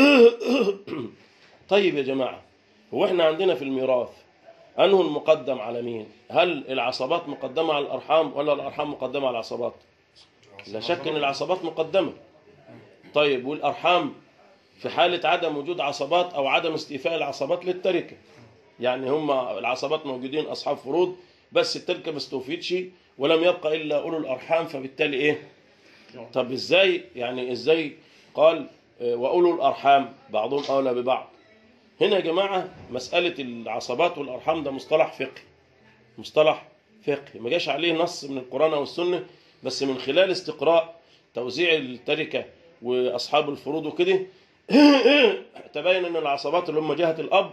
طيب يا جماعة هو احنا عندنا في الميراث أنه المقدم على مين هل العصبات مقدمة على الأرحام ولا الأرحام مقدمة على العصبات لا شك أن العصبات مقدمة طيب والأرحام في حالة عدم وجود عصبات أو عدم استيفاء العصبات للتركة يعني هم العصبات موجودين أصحاب فروض بس التركة ما استوفيتش ولم يبقى إلا أولو الأرحام فبالتالي إيه طب ازاي يعني ازاي قال آه، واولو الارحام بعضهم اولى ببعض هنا يا جماعه مساله العصبات والارحام ده مصطلح فقهي مصطلح فقه ما جاش عليه نص من القرآن أو السنة بس من خلال استقراء توزيع التركة وأصحاب الفروض وكده تبين أن العصبات اللي هم جهة الأب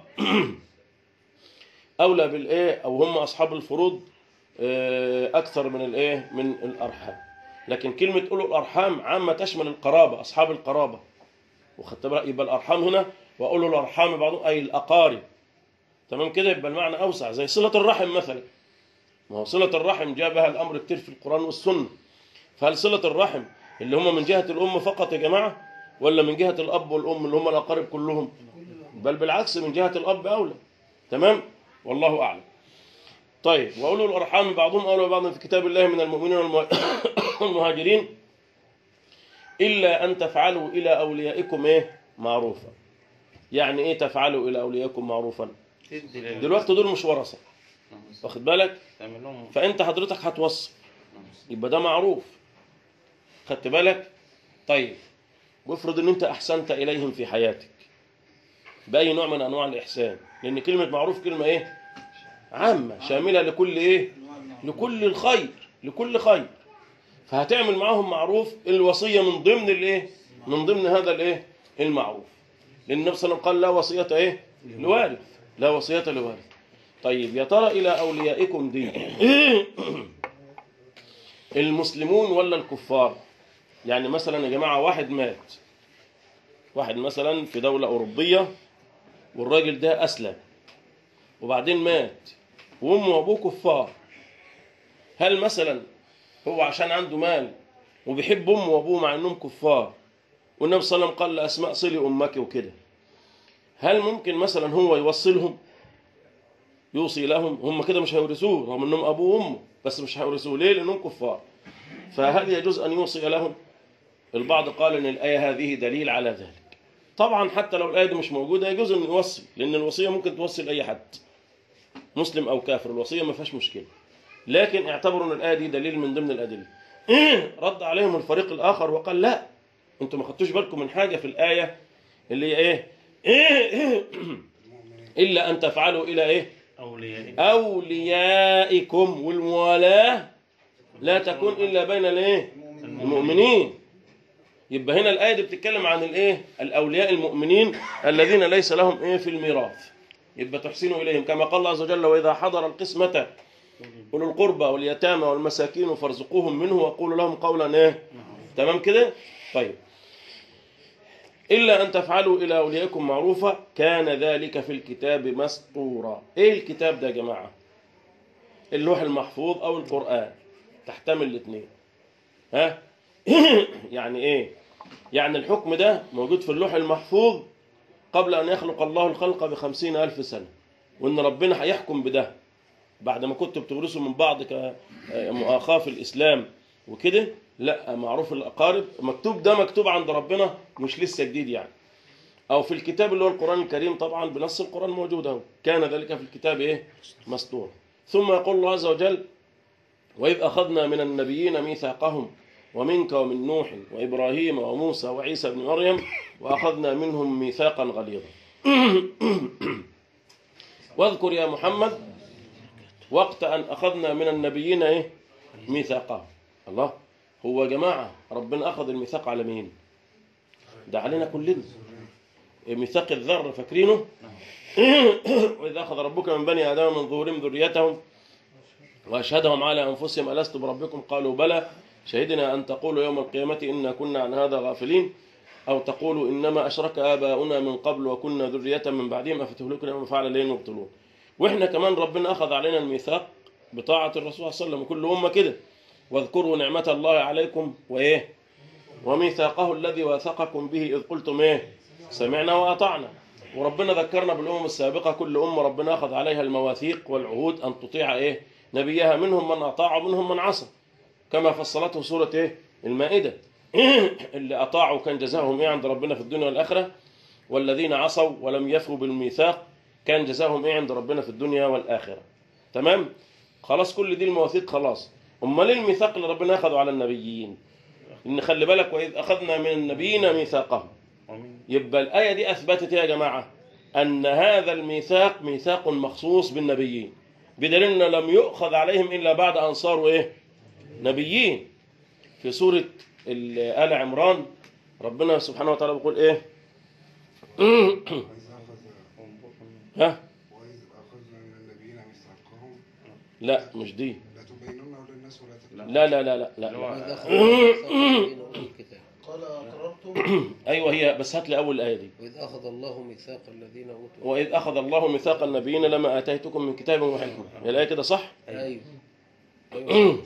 أولى بالإيه أو هم أصحاب الفروض آه، أكثر من الإيه من الأرحام لكن كلمة أولو الأرحام عامة تشمل القرابة أصحاب القرابة وخدت بالك يبقى الأرحام هنا وأولو الأرحام بعضهم أي الأقارب تمام كده يبقى المعنى أوسع زي صلة الرحم مثلا ما هو صلة الرحم جاء بها الأمر كتير في القرآن والسنة فهل صلة الرحم اللي هم من جهة الأم فقط يا جماعة ولا من جهة الأب والأم اللي هم الأقارب كلهم بل بالعكس من جهة الأب أولى تمام والله أعلم طيب وأولو الأرحام بعضهم أولى ببعض في كتاب الله من المؤمنين والمه- والمهاجرين إلا أن تفعلوا إلى أوليائكم إيه معروفا يعني إيه تفعلوا إلى أوليائكم معروفا تدي لل- دلوقتي دول مش ورثة واخد بالك تعمل لهم فانت حضرتك هتوصي يبقى ده معروف خدت بالك طيب وافرض ان انت احسنت اليهم في حياتك باي نوع من انواع الاحسان لان كلمه معروف كلمه ايه عامه شامله لكل ايه لكل الخير لكل خير فهتعمل معاهم معروف الوصيه من ضمن الايه من ضمن هذا الايه المعروف لان النبي صلى الله عليه وسلم قال لا وصيه ايه لوارث لا وصيه لوارث طيب يا ترى الى اوليائكم دي المسلمون ولا الكفار يعني مثلا يا جماعه واحد مات واحد مثلا في دوله اوروبيه والراجل ده اسلم وبعدين مات وامه وابوه كفار هل مثلا هو عشان عنده مال وبيحب امه وابوه مع انهم كفار والنبي صلى الله عليه وسلم قال لاسماء صلي امك وكده هل ممكن مثلا هو يوصلهم يوصي لهم هم كده مش هيورثوه رغم انهم ابوه وامه بس مش هيورثوه ليه لانهم كفار فهل يجوز ان يوصي لهم البعض قال ان الايه هذه دليل على ذلك طبعا حتى لو الايه دي مش موجوده يجوز ان يوصي لان الوصيه ممكن توصي لاي حد مسلم او كافر الوصيه ما فيهاش مشكله لكن اعتبروا ان الايه دي دليل من ضمن الادله رد عليهم الفريق الاخر وقال لا انتم ما خدتوش بالكم من حاجه في الايه اللي هي ايه الا ان تفعلوا الى ايه أولياء أوليائكم والموالاة لا تكون إلا بين الإيه؟ المؤمنين يبقى هنا الآية دي بتتكلم عن الإيه؟ الأولياء المؤمنين الذين ليس لهم إيه في الميراث يبقى تحسنوا إليهم كما قال الله عز وجل وإذا حضر القسمة أولو القربى واليتامى والمساكين فارزقوهم منه وقولوا لهم قولا إيه؟ تمام كده؟ طيب إلا أن تفعلوا إلى أوليائكم معروفا كان ذلك في الكتاب مسطورا إيه الكتاب ده يا جماعة اللوح المحفوظ أو القرآن تحتمل الاثنين ها يعني إيه يعني الحكم ده موجود في اللوح المحفوظ قبل أن يخلق الله الخلق بخمسين ألف سنة وإن ربنا هيحكم بده بعد ما كنتوا بتورثوا من بعض كمؤاخاة في الإسلام وكده لا معروف الأقارب مكتوب ده مكتوب عند ربنا مش لسه جديد يعني أو في الكتاب اللي هو القرآن الكريم طبعا بنص القرآن موجود أهو كان ذلك في الكتاب إيه مسطور ثم يقول الله عز وجل وإذ أخذنا من النبيين ميثاقهم ومنك ومن نوح وإبراهيم وموسى وعيسى بن مريم وأخذنا منهم ميثاقا غليظا واذكر يا محمد وقت أن أخذنا من النبيين إيه ميثاقهم الله هو يا جماعة ربنا أخذ الميثاق على مين ده علينا كلنا ميثاق الذر فاكرينه وإذا أخذ ربك من بني آدم من ظهورهم ذريتهم وأشهدهم على أنفسهم ألست بربكم قالوا بلى شهدنا أن تقولوا يوم القيامة إنا كنا عن هذا غافلين أو تقولوا إنما أشرك آباؤنا من قبل وكنا ذرية من بعدهم أفتهلكنا بما فعل لين مبطلون وإحنا كمان ربنا أخذ علينا الميثاق بطاعة الرسول صلى الله عليه وسلم كل أمة كده واذكروا نعمة الله عليكم وإيه وميثاقه الذي واثقكم به إذ قلتم إيه سمعنا وأطعنا وربنا ذكرنا بالأمم السابقة كل أمة ربنا أخذ عليها المواثيق والعهود أن تطيع إيه نبيها منهم من أطاع ومنهم من عصى كما فصلته سورة إيه المائدة اللي أطاعوا كان جزاهم إيه عند ربنا في الدنيا والآخرة والذين عصوا ولم يفوا بالميثاق كان جزاهم إيه عند ربنا في الدنيا والآخرة تمام خلاص كل دي المواثيق خلاص امال ايه الميثاق اللي ربنا اخذه على النبيين ان خلي بالك واذ اخذنا من النبيين ميثاقهم ومن يبقى الايه دي اثبتت إيه يا جماعه ان هذا الميثاق ميثاق مخصوص بالنبيين بدليل ان لم يؤخذ عليهم الا بعد ان صاروا ايه نبيين في سوره ال- ال عمران ربنا سبحانه وتعالى بيقول ايه ها وإذ أخذنا من النبيين ميثاقهم لا مش دي لتبيننه للناس ولا تكتمونه لا لا لا لا, لا. وإذ أخذ الله ميثاق الذين أوتوا الكتاب قال أقررتم ايوه هي بس هات لي اول ايه دي وإذ أخذ الله ميثاق الذين أوتوا واذ اخذ الله ميثاق النبيين لما اتيتكم من كتاب وحكمه هي الايه كده صح أيوه أيوه أيوه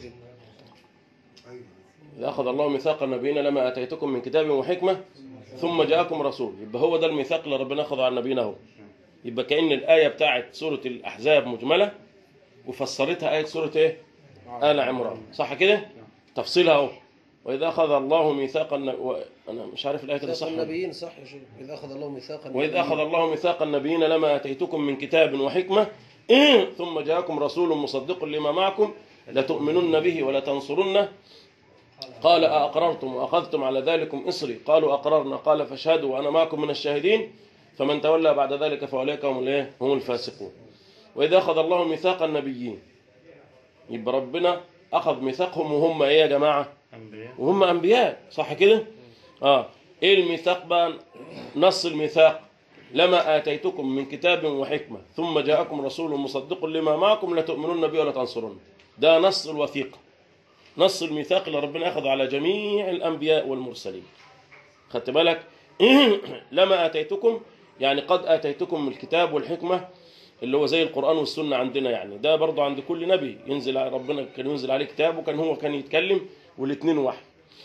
إذ أخذ الله ميثاق النبيين لما آتيتكم من كتاب وحكمة ثم جاءكم رسول يبقى هو ده الميثاق اللي ربنا أخذه على نبينا هو يبقى كأن الآية بتاعت سورة الأحزاب مجملة وفسرتها آية سورة إيه؟ آل عمران صح كده؟ تفصيلها أهو وإذا أخذ الله ميثاق الن... و... أنا مش عارف الآية كده ميثاق صح ولا- النبيين صح يا شيخ إذ أخذ الله ميثاق وإذ النبيين. أخذ الله ميثاق النبيين لما آتيتكم من كتاب وحكمة ثم جاءكم رسول مصدق لما معكم لتؤمنن به ولتنصرنه قال أأقررتم وأخذتم على ذلكم إصري قالوا أقررنا قال فاشهدوا وأنا معكم من الشاهدين فمن تولى بعد ذلك فأولئك هم الإيه؟ هم الفاسقون وإذا أخذ الله ميثاق النبيين يبقى ربنا أخذ ميثاقهم وهم إيه يا جماعة أنبياء وهم أنبياء صح كده آه إيه الميثاق بقى نص الميثاق لما آتيتكم من كتاب وحكمة ثم جاءكم رسول مصدق لما معكم لتؤمنون به ولا تنصرون ده نص الوثيقة نص الميثاق اللي ربنا أخذ على جميع الأنبياء والمرسلين خدت بالك لما آتيتكم يعني قد آتيتكم من الكتاب والحكمة اللي هو زي القرآن والسنة عندنا يعني ده برضه عند كل نبي ينزل على- ربنا كان ينزل عليه كتاب وكان هو كان يتكلم والاثنين واحد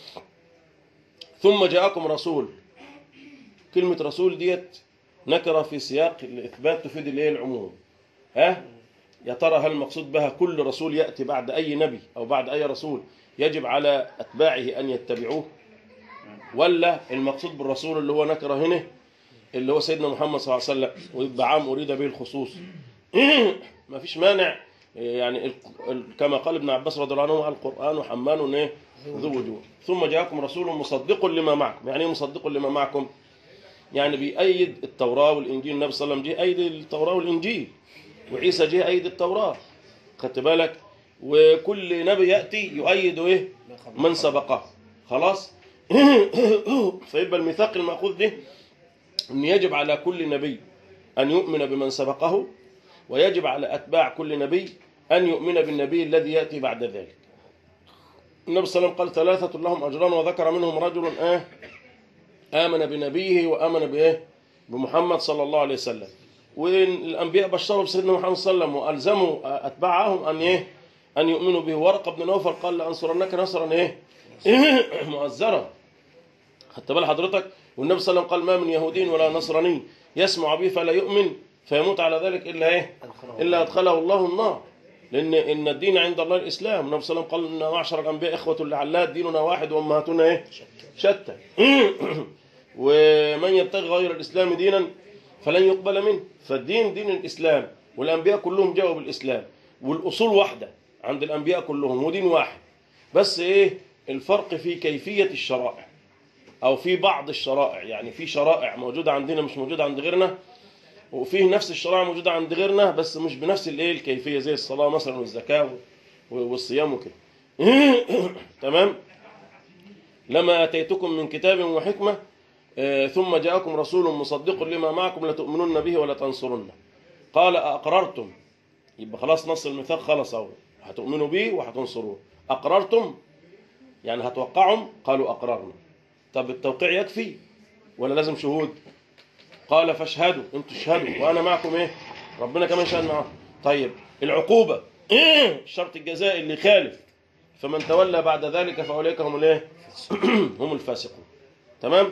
ثم جاءكم رسول كلمة رسول ديت نكرة في سياق الإثبات تفيد الإيه العموم ها يا ترى هل المقصود بها كل رسول يأتي بعد أي نبي أو بعد أي رسول يجب على أتباعه أن يتبعوه ولا المقصود بالرسول اللي هو نكرة هنا اللي هو سيدنا محمد صلى الله عليه وسلم ويبقى عام أريد به الخصوص ما فيش مانع يعني ال- ال- كما قال ابن عباس رضي الله عنه القرآن حمان إيه؟ ذو وجوه ثم جاءكم رسول مصدق لما معكم يعني ايه مصدق لما معكم يعني بيأيد التوراة والإنجيل النبي صلى الله عليه وسلم جه أيد التوراة والإنجيل وعيسى جه أيد التوراة خدت بالك وكل نبي يأتي يؤيد إيه من سبقه خلاص فيبقى الميثاق المأخوذ ده أن يجب على كل نبي أن يؤمن بمن سبقه ويجب على أتباع كل نبي أن يؤمن بالنبي الذي يأتي بعد ذلك النبي صلى الله عليه وسلم قال ثلاثة لهم أجران وذكر منهم رجل آه آمن بنبيه وآمن بإيه بمحمد صلى الله عليه وسلم والأنبياء بشروا بسيدنا محمد صلى الله عليه وسلم وألزموا أتباعهم أن إيه أن يؤمنوا به ورقة بن نوفل قال لأنصرنك نصرا إيه مؤزرا خدت بال حضرتك والنبي صلى الله عليه وسلم قال ما من يهودي ولا نصراني يسمع به فلا يؤمن فيموت على ذلك إلا إيه إلا أدخله الله النار لأن إن الدين عند الله الإسلام النبي صلى الله عليه وسلم قال إن معشر الأنبياء إخوة لعلات ديننا واحد وأمهاتنا إيه شتى ومن يبتغي غير الإسلام دينا فلن يقبل منه فالدين دين الإسلام والأنبياء كلهم جاءوا بالإسلام والأصول واحدة عند الأنبياء كلهم ودين واحد بس إيه الفرق في كيفية الشرائع أو في بعض الشرائع يعني في شرائع موجودة عندنا مش موجودة عند غيرنا وفيه نفس الشرائع موجودة عند غيرنا بس مش بنفس الايه الكيفية زي الصلاة مثلا والزكاة و- والصيام وكده تمام لما أتيتكم من كتاب وحكمة آه، ثم جاءكم رسول مصدق لما معكم لتؤمنون به ولا تنصرنه قال أقررتم يبقى خلاص نص الميثاق خلص أهو هتؤمنوا به وهتنصروه أقررتم يعني هتوقعهم قالوا أقررنا طب التوقيع يكفي ولا لازم شهود قال فاشهدوا انتوا اشهدوا وانا معكم ايه ربنا كمان شهد معاهم طيب العقوبة إيه؟ الشرط الجزائي اللي خالف فمن تولى بعد ذلك فاولئك هم الايه هم الفاسقون تمام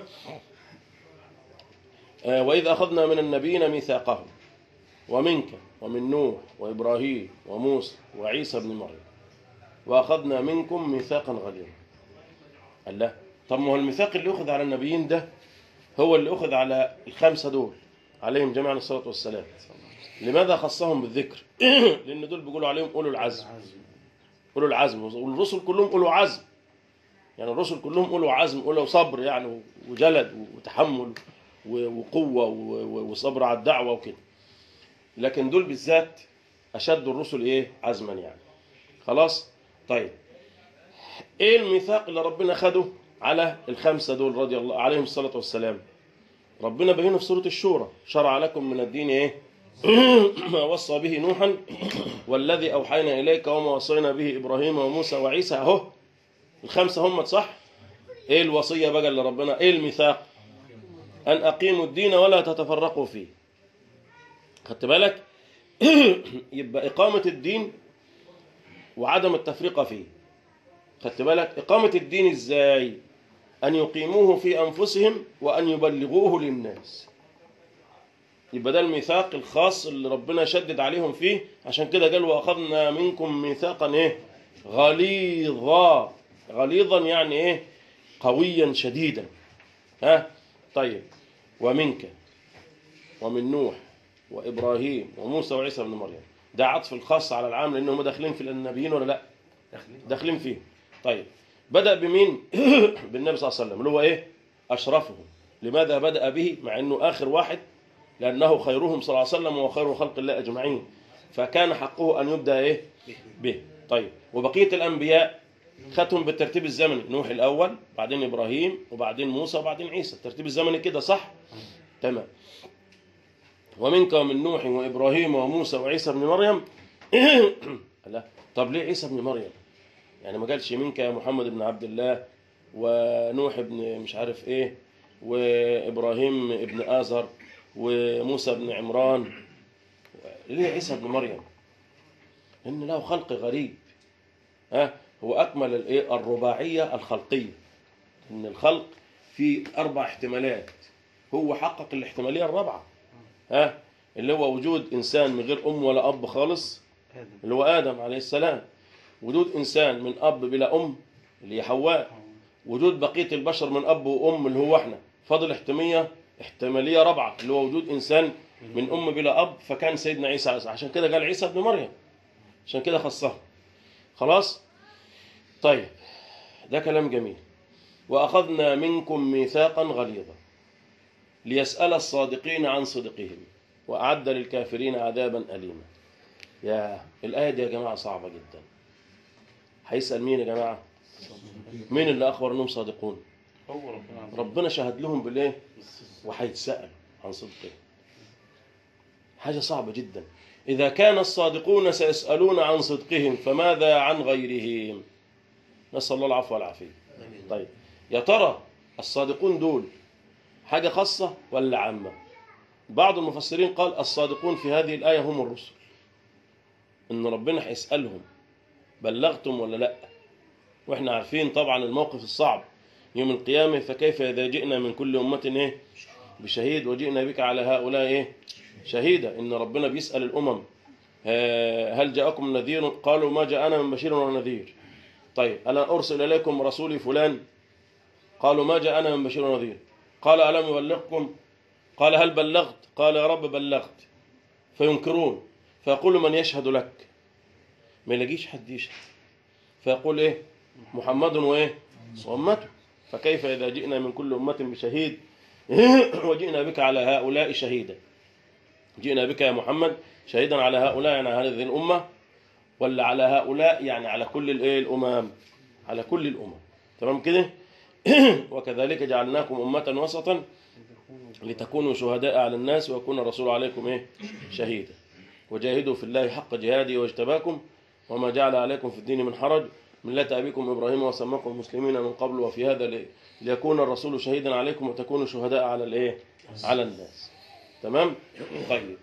آه واذا اخذنا من النبيين ميثاقهم ومنك ومن نوح وابراهيم وموسى وعيسى ابن مريم واخذنا منكم ميثاقا غليظا قال لا طب ما هو الميثاق اللي اخذ على النبيين ده هو اللي أخذ على الخمسة دول عليهم جميعا الصلاة والسلام لماذا خصهم بالذكر لأن دول بيقولوا عليهم أولو العزم أولو العزم والرسل كلهم أولو عزم يعني الرسل كلهم أولو عزم أولو صبر يعني وجلد وتحمل و- وقوة و- و- وصبر على الدعوة وكده لكن دول بالذات اشد الرسل ايه عزما يعني خلاص طيب ايه الميثاق اللي ربنا خده على الخمسه دول رضي الله عليهم الصلاه والسلام ربنا بينه في سوره الشورى شرع لكم من الدين ايه ما وصى به نوحا والذي اوحينا اليك وما وصينا به ابراهيم وموسى وعيسى اهو الخمسه هم صح ايه الوصيه بقى اللي ربنا ايه الميثاق ان اقيموا الدين ولا تتفرقوا فيه خدت بالك يبقى اقامه الدين وعدم التفرقه فيه خدت بالك اقامه الدين ازاي ان يقيموه في انفسهم وان يبلغوه للناس يبقى ده الميثاق الخاص اللي ربنا شدد عليهم فيه عشان كده قال واخذنا منكم ميثاقا ايه غليظا غليظا يعني ايه قويا شديدا ها طيب ومنك ومن نوح وابراهيم وموسى وعيسى بن مريم ده عطف الخاص على العام لانهم داخلين في النبيين ولا لا داخلين فيه طيب بدا بمين بالنبي صلى الله عليه وسلم اللي هو ايه اشرفهم لماذا بدا به مع انه اخر واحد لانه خيرهم صلى الله عليه وسلم وخير خلق الله اجمعين فكان حقه ان يبدا ايه به طيب وبقيه الانبياء خدهم بالترتيب الزمني نوح الاول بعدين ابراهيم وبعدين موسى وبعدين عيسى الترتيب الزمني كده صح تمام ومنك ومن نوح وابراهيم وموسى وعيسى بن مريم لا طب ليه عيسى بن مريم يعني ما قالش منك يا محمد بن عبد الله ونوح ابن مش عارف ايه وابراهيم ابن ازر وموسى بن عمران ليه عيسى بن مريم ان له خلق غريب ها هو اكمل الايه الرباعيه الخلقيه ان الخلق في اربع احتمالات هو حقق الاحتماليه الرابعه ها اللي هو وجود انسان من غير ام ولا اب خالص آدم اللي هو ادم عليه السلام وجود انسان من اب بلا ام اللي هي حواء وجود بقيه البشر من اب وام اللي هو احنا فاضل احتماليه احتماليه رابعه اللي هو وجود انسان من ام بلا اب فكان سيدنا عيسى عشان كده قال عيسى ابن مريم عشان كده خصها خلاص طيب ده كلام جميل واخذنا منكم ميثاقا غليظا ليسال الصادقين عن صدقهم واعد للكافرين عذابا اليما يا الايه دي يا جماعه صعبه جدا هيسال مين يا جماعه مين اللي اخبر انهم صادقون هو ربنا عز وجل. ربنا شهد لهم بالايه وهيتسال عن صدقهم حاجه صعبه جدا اذا كان الصادقون سيسالون عن صدقهم فماذا عن غيرهم نسال الله العفو والعافيه طيب يا ترى الصادقون دول حاجه خاصه ولا عامه بعض المفسرين قال الصادقون في هذه الايه هم الرسل ان ربنا هيسالهم بلغتم ولا لا واحنا عارفين طبعا الموقف الصعب يوم القيامه فكيف اذا جئنا من كل امه ايه بشهيد وجئنا بك على هؤلاء ايه شهيدا ان ربنا بيسال الامم آه، هل جاءكم نذير قالوا ما جاءنا من بشير ولا نذير طيب الا ارسل اليكم رسولي فلان قالوا ما جاءنا من بشير ونذير قال الم يبلغكم قال هل بلغت قال يا رب بلغت فينكرون فيقول من يشهد لك ما يلاقيش حد يشهد فيقول ايه محمد وايه وامته فكيف اذا جئنا من كل امه بشهيد وجئنا بك على هؤلاء شهيدا جئنا بك يا محمد شهيدا على هؤلاء يعني على هذه الامه ولا على هؤلاء يعني على كل الايه الامم على كل الامم تمام كده وكذلك جعلناكم امه وسطا لتكونوا شهداء على الناس ويكون الرسول عليكم ايه شهيدا وجاهدوا في الله حق جهاده واجتباكم وما جعل عليكم في الدين من حرج ملة أبيكم إبراهيم وسماكم مسلمين من قبل وفي هذا لي- ليكون الرسول شهيدا عليكم وتكونوا شهداء على الإيه؟ على الناس. تمام؟ طيب.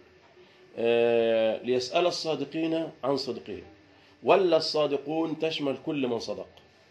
آه ليسأل الصادقين عن صدقهم. ولا الصادقون تشمل كل من صدق.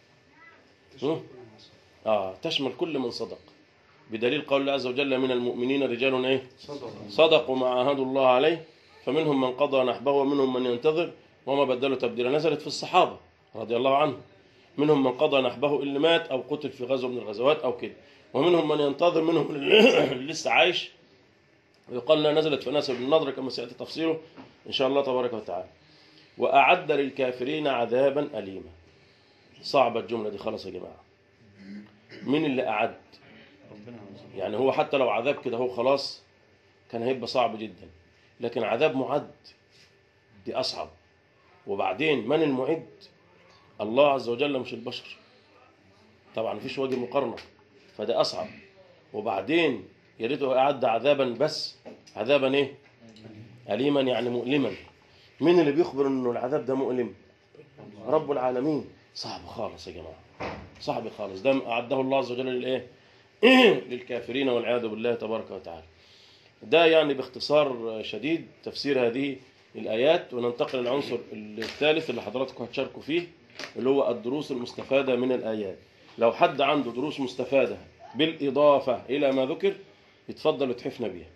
هم؟ آه تشمل كل من صدق. بدليل قول الله عز وجل من المؤمنين رجال إيه؟ صدقوا ما عاهدوا الله عليه فمنهم من قضى نحبه ومنهم من ينتظر وما بدلوا تبديلا نزلت في الصحابة رضي الله عنهم منهم من قضى نحبه اللي مات أو قتل في غزوة من الغزوات أو كده ومنهم من ينتظر منهم اللي لسه عايش ويقال انها نزلت في ناس بن النضر كما سيأتي تفسيره إن شاء الله تبارك وتعالى وأعد للكافرين عذابا أليما صعبة الجملة دي خلاص يا جماعة مين اللي أعد ربنا عز وجل. يعني هو حتى لو عذاب كده هو خلاص كان هيبقى صعب جدا لكن عذاب معد دي أصعب وبعدين من المعد الله عز وجل مش البشر طبعا مفيش وجه مقارنة فده أصعب وبعدين يا ريته أعد عذابا بس عذابا إيه أليما يعني مؤلما مين اللي بيخبر إنه العذاب ده مؤلم رب العالمين صعب خالص يا جماعة صعب خالص ده أعده الله عز وجل للإيه للكافرين والعياذ بالله تبارك وتعالى ده يعني باختصار شديد تفسير هذه الآيات وننتقل للعنصر الثالث اللي حضراتكم هتشاركوا فيه اللي هو الدروس المستفادة من الآيات لو حد عنده دروس مستفادة بالإضافة إلى ما ذكر يتفضل يتحفنا بيها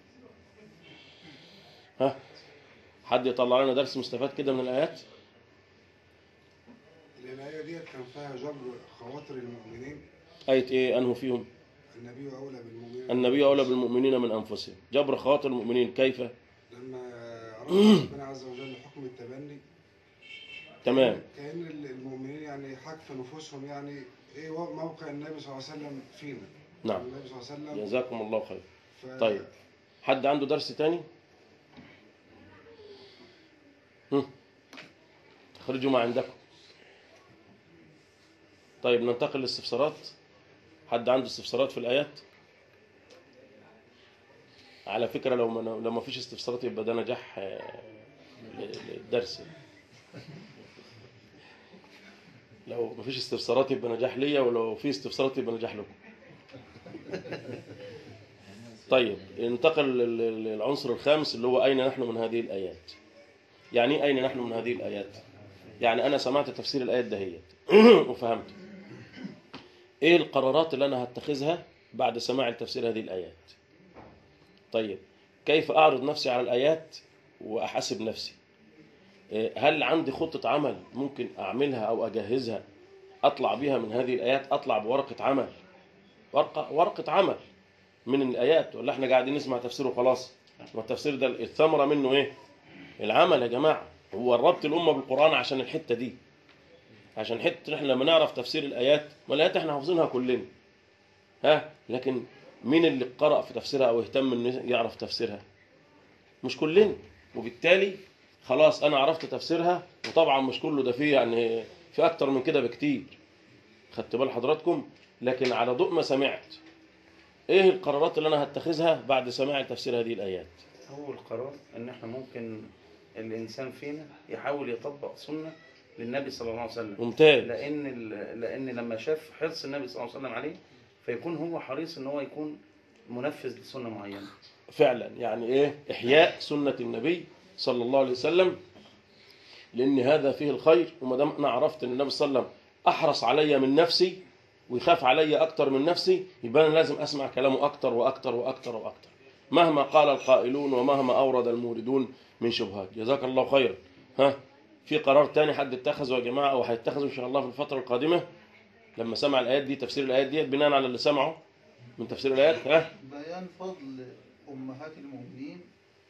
ها حد يطلع لنا درس مستفاد كده من الآيات الآية ديت كان فيها جبر خواطر المؤمنين آية إيه أنه فيهم النبي أولى بالمؤمنين النبي أولى بالمؤمنين من أنفسهم جبر خواطر المؤمنين كيف لما رأى ربنا عز وجل حكم التبني تمام كأن المؤمنين يعني حك في نفوسهم يعني ايه موقع النبي صلى الله عليه وسلم فينا نعم النبي صلى الله عليه وسلم جزاكم الله خير ف... طيب حد عنده درس تاني هم. تخرجوا ما عندكم طيب ننتقل للاستفسارات حد عنده استفسارات في الآيات على فكرة لو ما لو ما فيش استفسارات يبقى ده نجاح آه، للدرس لو ما فيش استفسارات يبقى نجاح ليا ولو في استفسارات يبقى نجاح لكم طيب ننتقل لل- للعنصر الخامس اللي هو أين نحن من هذه الآيات يعني إيه أين نحن من هذه الآيات يعني أنا سمعت تفسير الآيات دهيت وفهمت إيه القرارات اللي أنا هتخذها بعد سماع تفسير هذه الآيات طيب كيف أعرض نفسي على الآيات وأحاسب نفسي إيه، هل عندي خطة عمل ممكن أعملها أو أجهزها أطلع بها من هذه الآيات أطلع بورقة عمل ورقة ورقة عمل من الآيات ولا احنا قاعدين نسمع تفسير وخلاص والتفسير ده الثمرة منه ايه العمل يا جماعة هو ربط الأمة بالقرآن عشان الحتة دي عشان حتة احنا لما نعرف تفسير الآيات ما الآيات احنا حافظينها كلنا ها لكن مين اللي قرأ في تفسيرها أو اهتم إنه يعرف تفسيرها مش كلنا وبالتالي خلاص أنا عرفت تفسيرها وطبعا مش كله ده فيه يعني في أكتر من كده بكتير خدت بال حضراتكم لكن على ضوء ما سمعت ايه القرارات اللي انا هتخذها بعد سماع تفسير هذه الايات أول قرار إن إحنا ممكن الإنسان فينا يحاول يطبق سنة للنبي صلى الله عليه وسلم ممتاز لأن ال- لأن لما شاف حرص النبي صلى الله عليه وسلم عليه فيكون هو حريص إن هو يكون منفذ لسنة معينة فعلا يعني ايه احياء سنه النبي صلى الله عليه وسلم لان هذا فيه الخير وما دام انا عرفت ان النبي صلى الله عليه وسلم احرص علي من نفسي ويخاف علي اكتر من نفسي يبقى انا لازم اسمع كلامه اكتر واكتر واكتر واكتر مهما قال القائلون ومهما اورد الموردون من شبهات جزاك الله خيرا ها في قرار تاني حد اتخذه يا جماعه او هيتخذه ان شاء الله في الفتره القادمه لما سمع الايات دي تفسير الايات دي بناء على اللي سمعه من تفسير الايات ها بيان فضل أمهات المؤمنين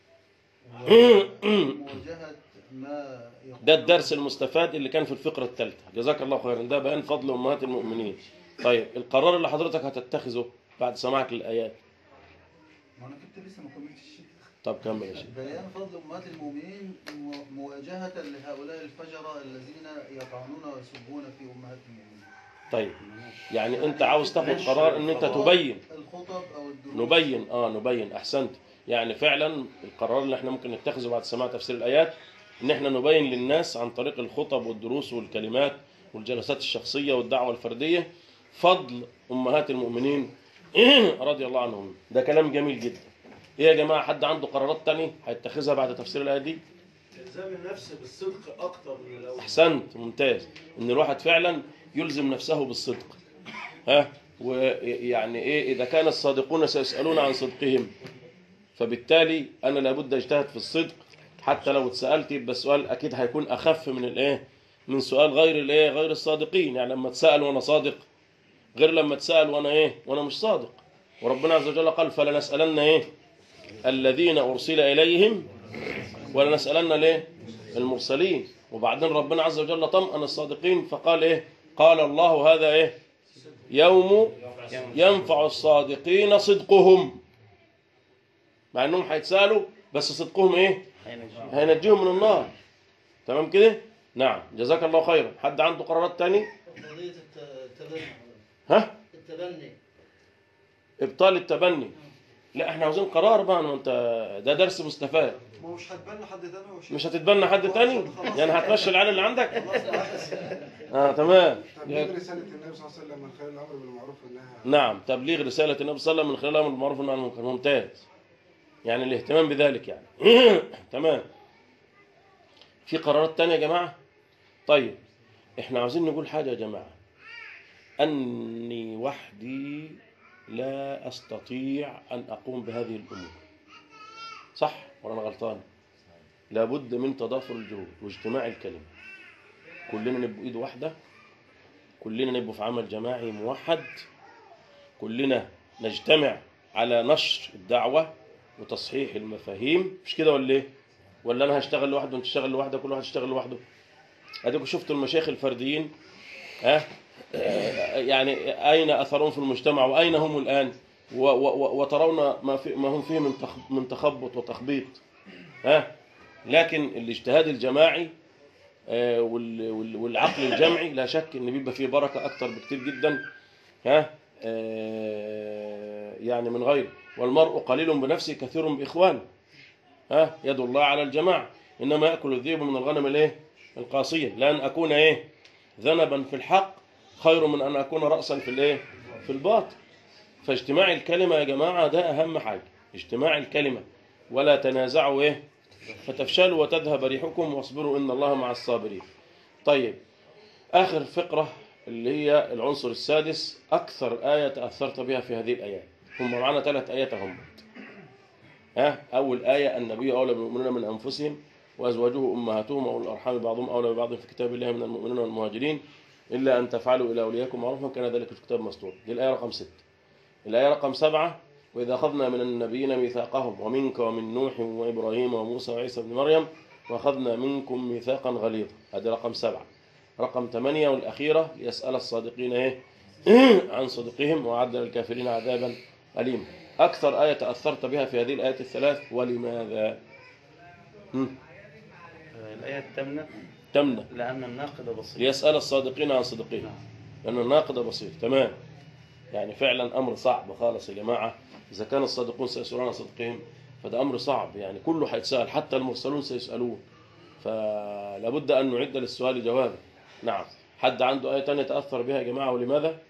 ومواجهة ما يقول ده الدرس المستفاد اللي كان في الفقرة الثالثة جزاك الله خيرا ده بيان فضل أمهات المؤمنين طيب القرار اللي حضرتك هتتخذه بعد سماعك للآيات ما أنا كنت لسه ما كملتش الشيء طب كمل يا شيخ بيان فضل أمهات المؤمنين مو- مواجهة لهؤلاء الفجرة الذين يطعنون ويسبون في أمهات المؤمنين طيب يعني أنت عاوز تاخد قرار إن أنت تبين الخطب أو الدروس نبين اه نبين احسنت يعني فعلا القرار اللي احنا ممكن نتخذه بعد سماع تفسير الايات ان احنا نبين للناس عن طريق الخطب والدروس والكلمات والجلسات الشخصيه والدعوه الفرديه فضل امهات المؤمنين رضي الله عنهم ده كلام جميل جدا ايه يا جماعه حد عنده قرارات تانية هيتخذها بعد تفسير الايه دي الزام النفس بالصدق أكتر من الأول احسنت ممتاز ان الواحد فعلا يلزم نفسه بالصدق ها ويعني ايه اذا كان الصادقون سيسالون عن صدقهم فبالتالي انا لابد اجتهد في الصدق حتى لو اتسالت يبقى السؤال اكيد هيكون اخف من الايه من سؤال غير الايه غير الصادقين يعني لما اتسال وانا صادق غير لما اتسال وانا ايه وانا مش صادق وربنا عز وجل قال فلنسالن ايه الذين ارسل اليهم ولنسالن ليه المرسلين وبعدين ربنا عز وجل طمأن الصادقين فقال ايه قال الله هذا ايه يوم ينفع الصادقين صدقهم مع انهم هيتسالوا بس صدقهم ايه هينجيهم. هينجيهم من النار تمام كده نعم جزاك الله خيرا حد عنده قرارات تاني قضية الت- التبني ها التبني ابطال التبني لا احنا عاوزين قرار بقى ما انت ده درس مستفاد ما هو مش هتبنى حد تاني ومش مش هتتبنى حد تاني يعني هتمشي العيال اللي عندك اه تمام تبليغ رسالة النبي صلى الله عليه وسلم من خلال الأمر بالمعروف والنهي عن نعم تبليغ رسالة النبي صلى الله عليه وسلم من خلال الأمر بالمعروف والنهي عن المنكر ممتاز يعني الاهتمام بذلك يعني تمام في قرارات تانية يا جماعة طيب احنا عاوزين نقول حاجة يا جماعة أني وحدي لا أستطيع أن أقوم بهذه الأمور صح ولا أنا غلطان لابد من تضافر الجهود واجتماع الكلمة كلنا نبقى إيد واحدة كلنا نبقى في عمل جماعي موحد كلنا نجتمع على نشر الدعوة وتصحيح المفاهيم مش كده ولا ايه؟ ولا انا هشتغل لوحده وانت تشتغل لوحدك كل واحد يشتغل لوحده؟ اديكم شفتوا المشايخ الفرديين ها آه، يعني اين اثرهم في المجتمع واين هم الان؟ و- و- و- وترون ما في ما هم فيه من تخ- من تخبط وتخبيط ها لكن الاجتهاد الجماعي آه، وال- وال- والعقل الجمعي لا شك ان بيبقى فيه بركه اكتر بكتير جدا ها آه، يعني من غيره والمرء قليل بنفسه كثير باخوانه ها يد الله على الجماعه انما ياكل الذئب من الغنم الايه القاصيه لان اكون ايه ذنبا في الحق خير من ان اكون راسا في الايه في الباطل فاجتماع الكلمه يا جماعه ده اهم حاجه اجتماع الكلمه ولا تنازعوا ايه فتفشلوا وتذهب ريحكم واصبروا ان الله مع الصابرين طيب اخر فقره اللي هي العنصر السادس اكثر ايه تاثرت بها في هذه الايات هم معنا ثلاث ايات هم ها اول ايه النبي اولى بالمؤمنين من انفسهم وازواجه امهاتهم واولو الارحام بعضهم اولى ببعض في كتاب الله من المؤمنين والمهاجرين الا ان تفعلوا الى اولياءكم معروفا كان ذلك في الكتاب مسطور دي الايه رقم ستة الايه رقم سبعة واذا اخذنا من النبيين ميثاقهم ومنك ومن نوح وابراهيم وموسى وعيسى بن مريم واخذنا منكم ميثاقا غليظا هذه رقم سبعة رقم ثمانية والأخيرة ليسأل الصادقين إيه عن صدقهم وأعد للكافرين عذابا أليما أكثر آية تأثرت بها في هذه الآيات الثلاث ولماذا؟ هم، آه، الآية الثامنة تمنى لأن الناقد بسيط ليسأل الصادقين عن صدقهم لأن الناقد بسيط تمام يعني فعلا أمر صعب خالص يا جماعة إذا كان الصادقون سيسألون عن صدقهم فده أمر صعب يعني كله هيتسأل حتى المرسلون سيسألون فلابد أن نعد للسؤال جوابا نعم حد عنده آية تانية تأثر بها يا جماعة ولماذا؟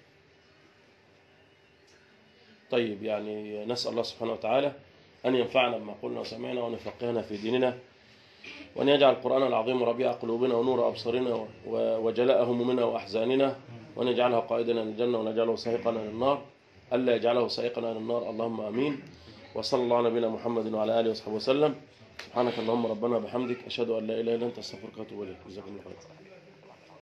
طيب يعني نسأل الله سبحانه وتعالى أن ينفعنا بما قلنا وسمعنا وأن يفقهنا في ديننا وأن يجعل القرآن العظيم ربيع قلوبنا ونور أبصارنا و- وجلاء همومنا وأحزاننا وأن يجعله قائدنا للجنة وأن يجعله سائقنا للنار ألا يجعله سائقنا للنار اللهم آمين وصلى الله على نبينا محمد وعلى آله وصحبه وسلم سبحانك اللهم ربنا وبحمدك أشهد أن لا إله إلا أنت أستغفرك وأتوب إليك جزاكم الله خيرا